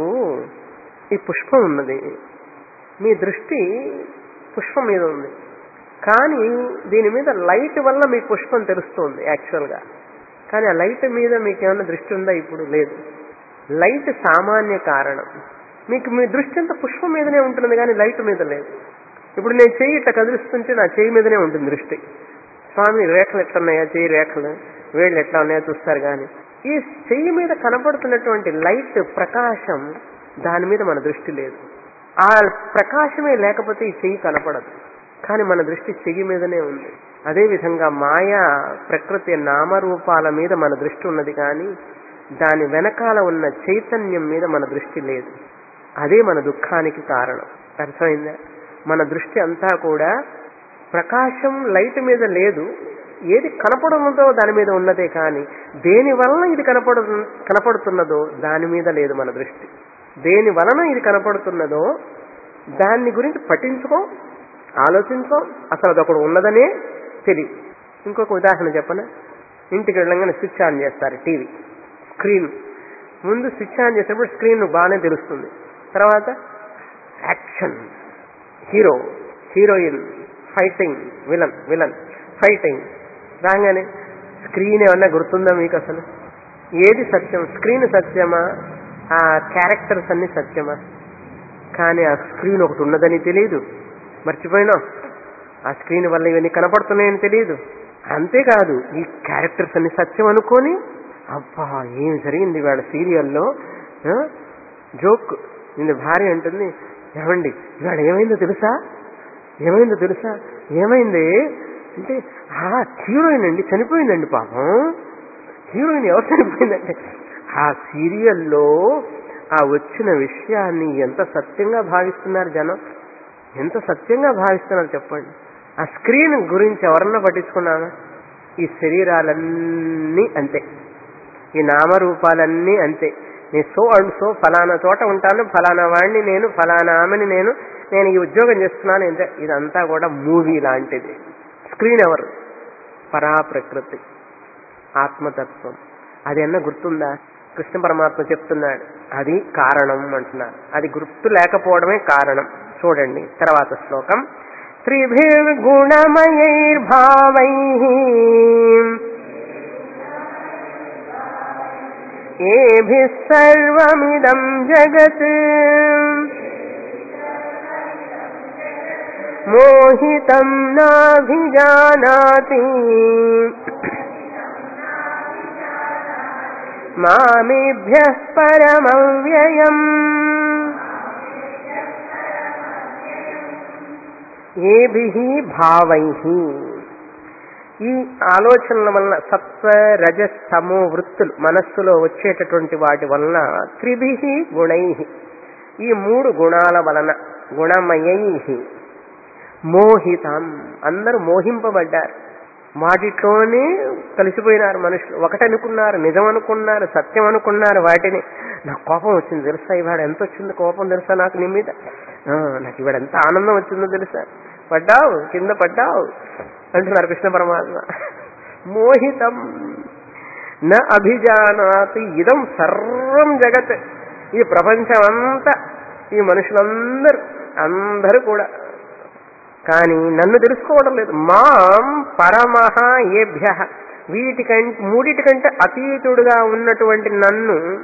ఈ పుష్పం ఉన్నది మీ దృష్టి పుష్పం మీద ఉంది కానీ దీని మీద లైట్ వల్ల మీ పుష్పం తెలుస్తుంది యాక్చువల్గా కానీ ఆ లైట్ మీద మీకు ఏమైనా దృష్టి ఉందా ఇప్పుడు లేదు లైట్ సామాన్య కారణం మీకు మీ దృష్టి అంతా పుష్పం మీదనే ఉంటుంది కానీ లైట్ మీద లేదు ఇప్పుడు నేను చెయ్యి ఇట్లా కదిలిస్తుంటే నా చెయ్యి మీదనే ఉంటుంది దృష్టి స్వామి రేఖలు ఎట్లా ఉన్నాయా చెయ్యి రేఖలు వేళ్ళు ఎట్లా ఉన్నాయో చూస్తారు కానీ ఈ చెయ్యి మీద కనపడుతున్నటువంటి లైట్ ప్రకాశం దాని మీద మన దృష్టి లేదు ఆ ప్రకాశమే లేకపోతే ఈ చెయ్యి కనపడదు కానీ మన దృష్టి చెయ్యి మీదనే ఉంది అదేవిధంగా మాయా ప్రకృతి నామరూపాల మీద మన దృష్టి ఉన్నది కానీ దాని వెనకాల ఉన్న చైతన్యం మీద మన దృష్టి లేదు అదే మన దుఃఖానికి కారణం అర్థమైందా మన దృష్టి అంతా కూడా ప్రకాశం లైట్ మీద లేదు ఏది కనపడుతుందో దాని మీద ఉన్నదే కానీ దేని వలన ఇది కనపడు కనపడుతున్నదో దాని మీద లేదు మన దృష్టి దేని వలన ఇది కనపడుతున్నదో దాన్ని గురించి పట్టించుకో ఆలోచించుకో అసలు అదొకడు ఉన్నదనే తెలియదు ఇంకొక ఉదాహరణ చెప్పనా ఇంటికి వెళ్ళంగానే స్విచ్ ఆన్ చేస్తారు టీవీ స్క్రీన్ ముందు స్విచ్ ఆన్ చేసినప్పుడు స్క్రీన్ బాగానే తెలుస్తుంది తర్వాత action hero heroine fighting villain villain fighting రాగానే స్క్రీన్ ఏమన్నా గుర్తుందా మీకు అసలు ఏది సత్యం స్క్రీన్ సత్యమా ఆ క్యారెక్టర్స్ అన్ని సత్యమా కానీ ఆ స్క్రీన్ ఒకటి ఉన్నదని తెలియదు మర్చిపోయినా ఆ స్క్రీన్ వల్ల ఇవన్నీ కనపడుతున్నాయని తెలియదు అంతేకాదు ఈ క్యారెక్టర్స్ అన్ని సత్యం అనుకొని అబ్బా ఏం జరిగింది వాళ్ళ సీరియల్లో జోక్ నిన్న భార్య అంటుంది ఏమండి ఇవాళ ఏమైందో తెలుసా ఏమైందో తెలుసా ఏమైంది అంటే ఆ హీరోయిన్ అండి చనిపోయిందండి పాపం హీరోయిన్ ఎవరు చనిపోయిందంటే ఆ సీరియల్లో ఆ వచ్చిన విషయాన్ని ఎంత సత్యంగా భావిస్తున్నారు జనం ఎంత సత్యంగా భావిస్తున్నారు చెప్పండి ఆ స్క్రీన్ గురించి ఎవరన్నా పట్టించుకున్నామా ఈ శరీరాలన్నీ అంతే ఈ నామరూపాలన్నీ అంతే నేను సో అండ్ సో ఫలానా చోట ఉంటాను ఫలానా వాడిని నేను ఫలానా ఆమెని నేను నేను ఈ ఉద్యోగం చేస్తున్నాను ఇంత ఇదంతా కూడా మూవీ లాంటిది స్క్రీన్ ఎవరు పరా ప్రకృతి ఆత్మతత్వం అది అన్న గుర్తుందా కృష్ణ పరమాత్మ చెప్తున్నాడు అది కారణం అంటున్నారు అది గుర్తు లేకపోవడమే కారణం చూడండి తర్వాత శ్లోకం త్రిభిర్గుణమయైర్భావై ఏభిः సర్వమిదం జగత్ మోహితం నాభిజానాతి మామేభ్యः పరమవ్యయम् ఏభిః భావైః ఈ ఆలోచనల వలన సత్వ రజస్ తమో వృత్తులు మనస్సులో వచ్చేటటువంటి వాటి వలన త్రిభి గుణై ఈ మూడు గుణాల వలన గుణమయై మోహితం అందరూ మోహింపబడ్డారు వాటితోనే కలిసిపోయినారు మనుషులు ఒకటనుకున్నారు నిజం అనుకున్నారు సత్యం అనుకున్నారు వాటిని నాకు కోపం వచ్చింది తెలుసా ఇవాడ ఎంత వచ్చింది కోపం తెలుసా నాకు నీ మీద ఆ, నాకు ఇవాడ ఎంత ఆనందం వచ్చిందో తెలుసా పడ్డావు కింద పడ్డావు అంటున్నారు కృష్ణ పరమాత్మ మోహితం న అభిజానాతి ఇదం సర్వం జగత్ ఈ ప్రపంచం అంతా ఈ మనుషులందరూ అందరూ కూడా కానీ నన్ను తెలుసుకోవడం లేదు మాం పరమహ ఏభ్య వీటికంటే మూడిటికంటే అతీతుడుగా ఉన్నటువంటి నన్ను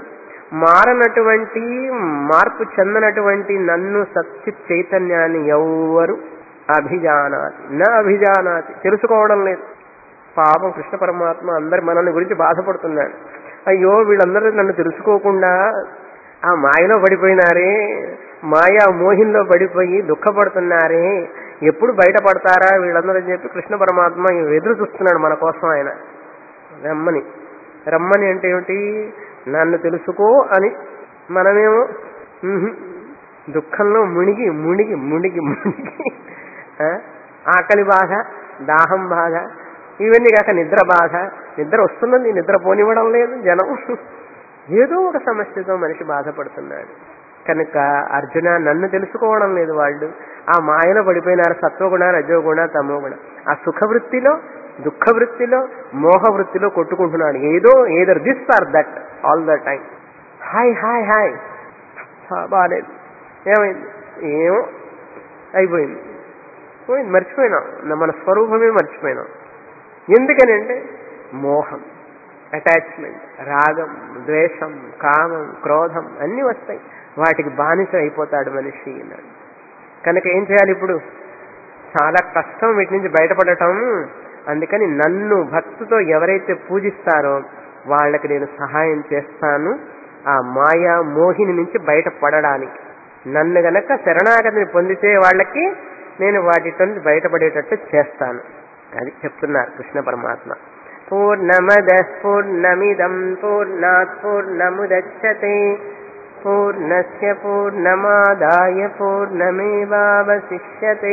మారనటువంటి మార్పు చెందనటువంటి నన్ను సచ్చిత్ చైతన్యాన్ని ఎవ్వరు అభిజానాతి నా అభిజానాతి తెలుసుకోవడం లేదు పాపం కృష్ణ పరమాత్మ అందరి మనల్ని గురించి బాధపడుతున్నాడు అయ్యో వీళ్ళందరూ నన్ను తెలుసుకోకుండా ఆ మాయలో పడిపోయినారే మాయా మోహిన్లో పడిపోయి దుఃఖపడుతున్నారే ఎప్పుడు బయటపడతారా వీళ్ళందరూ అని చెప్పి కృష్ణ పరమాత్మ ఎదురు చూస్తున్నాడు మన కోసం ఆయన రమ్మని రమ్మని అంటే ఏమిటి నన్ను తెలుసుకో అని మనమేమో "ఉహు, దుఃఖంలో మునిగి మునిగి మునిగి మునిగి ఆ, ఆకలి బాధ దాహం బాధ ఇవన్నీ కాక నిద్ర బాధ నిద్ర వస్తున్నది నిద్ర పోనివ్వడం లేదు జనం ఏదో ఒక సమస్యతో మనిషి బాధపడుతున్నాడు కనుక అర్జున నన్ను తెలుసుకోవడం లేదు వాళ్ళు ఆ మాయలో పడిపోయినారు సత్వగుణ రజోగుణ తమోగుణ ఆ సుఖవృత్తిలో దుఃఖ వృత్తిలో మోహ వృత్తిలో కొట్టుకుంటున్నాడు ఏదో either this or that all the time hi hi hi బాగాలేదు ఏమైంది ఏమో అయిపోయింది పోయింది మర్చిపోయినాం నా- మన స్వరూపమే మర్చిపోయినాం ఎందుకని అంటే మోహం అటాచ్మెంట్ రాగం ద్వేషం కామం క్రోధం అన్నీ వస్తాయి వాటికి బానిస అయిపోతాడు మనిషి అన్నాడు కనుక ఏం చేయాలి ఇప్పుడు చాలా కష్టం వీటి నుంచి బయటపడటం అందుకని నన్ను భక్తితో ఎవరైతే పూజిస్తారో వాళ్ళకి నేను సహాయం చేస్తాను ఆ మాయా మోహిని నుంచి బయటపడడానికి నన్ను గనక శరణాగతిని పొందితే వాళ్ళకి నేను వాటి నుంచి బయటపడేటట్టు చేస్తాను అది చెప్తున్నారు కృష్ణ పరమాత్మ పూర్ణమద పూర్ణమిదం పూర్ణాత్ పూర్ణముదచ్చతే పూర్ణస్య పూర్ణమాదాయ పూర్ణమేవావశిష్యతే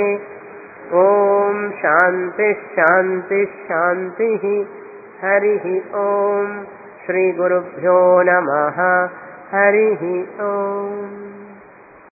ఓం శాంతి శాంతి శాంతి హరి ఓం శ్రీ గురుభ్యో నమ హరి ఓం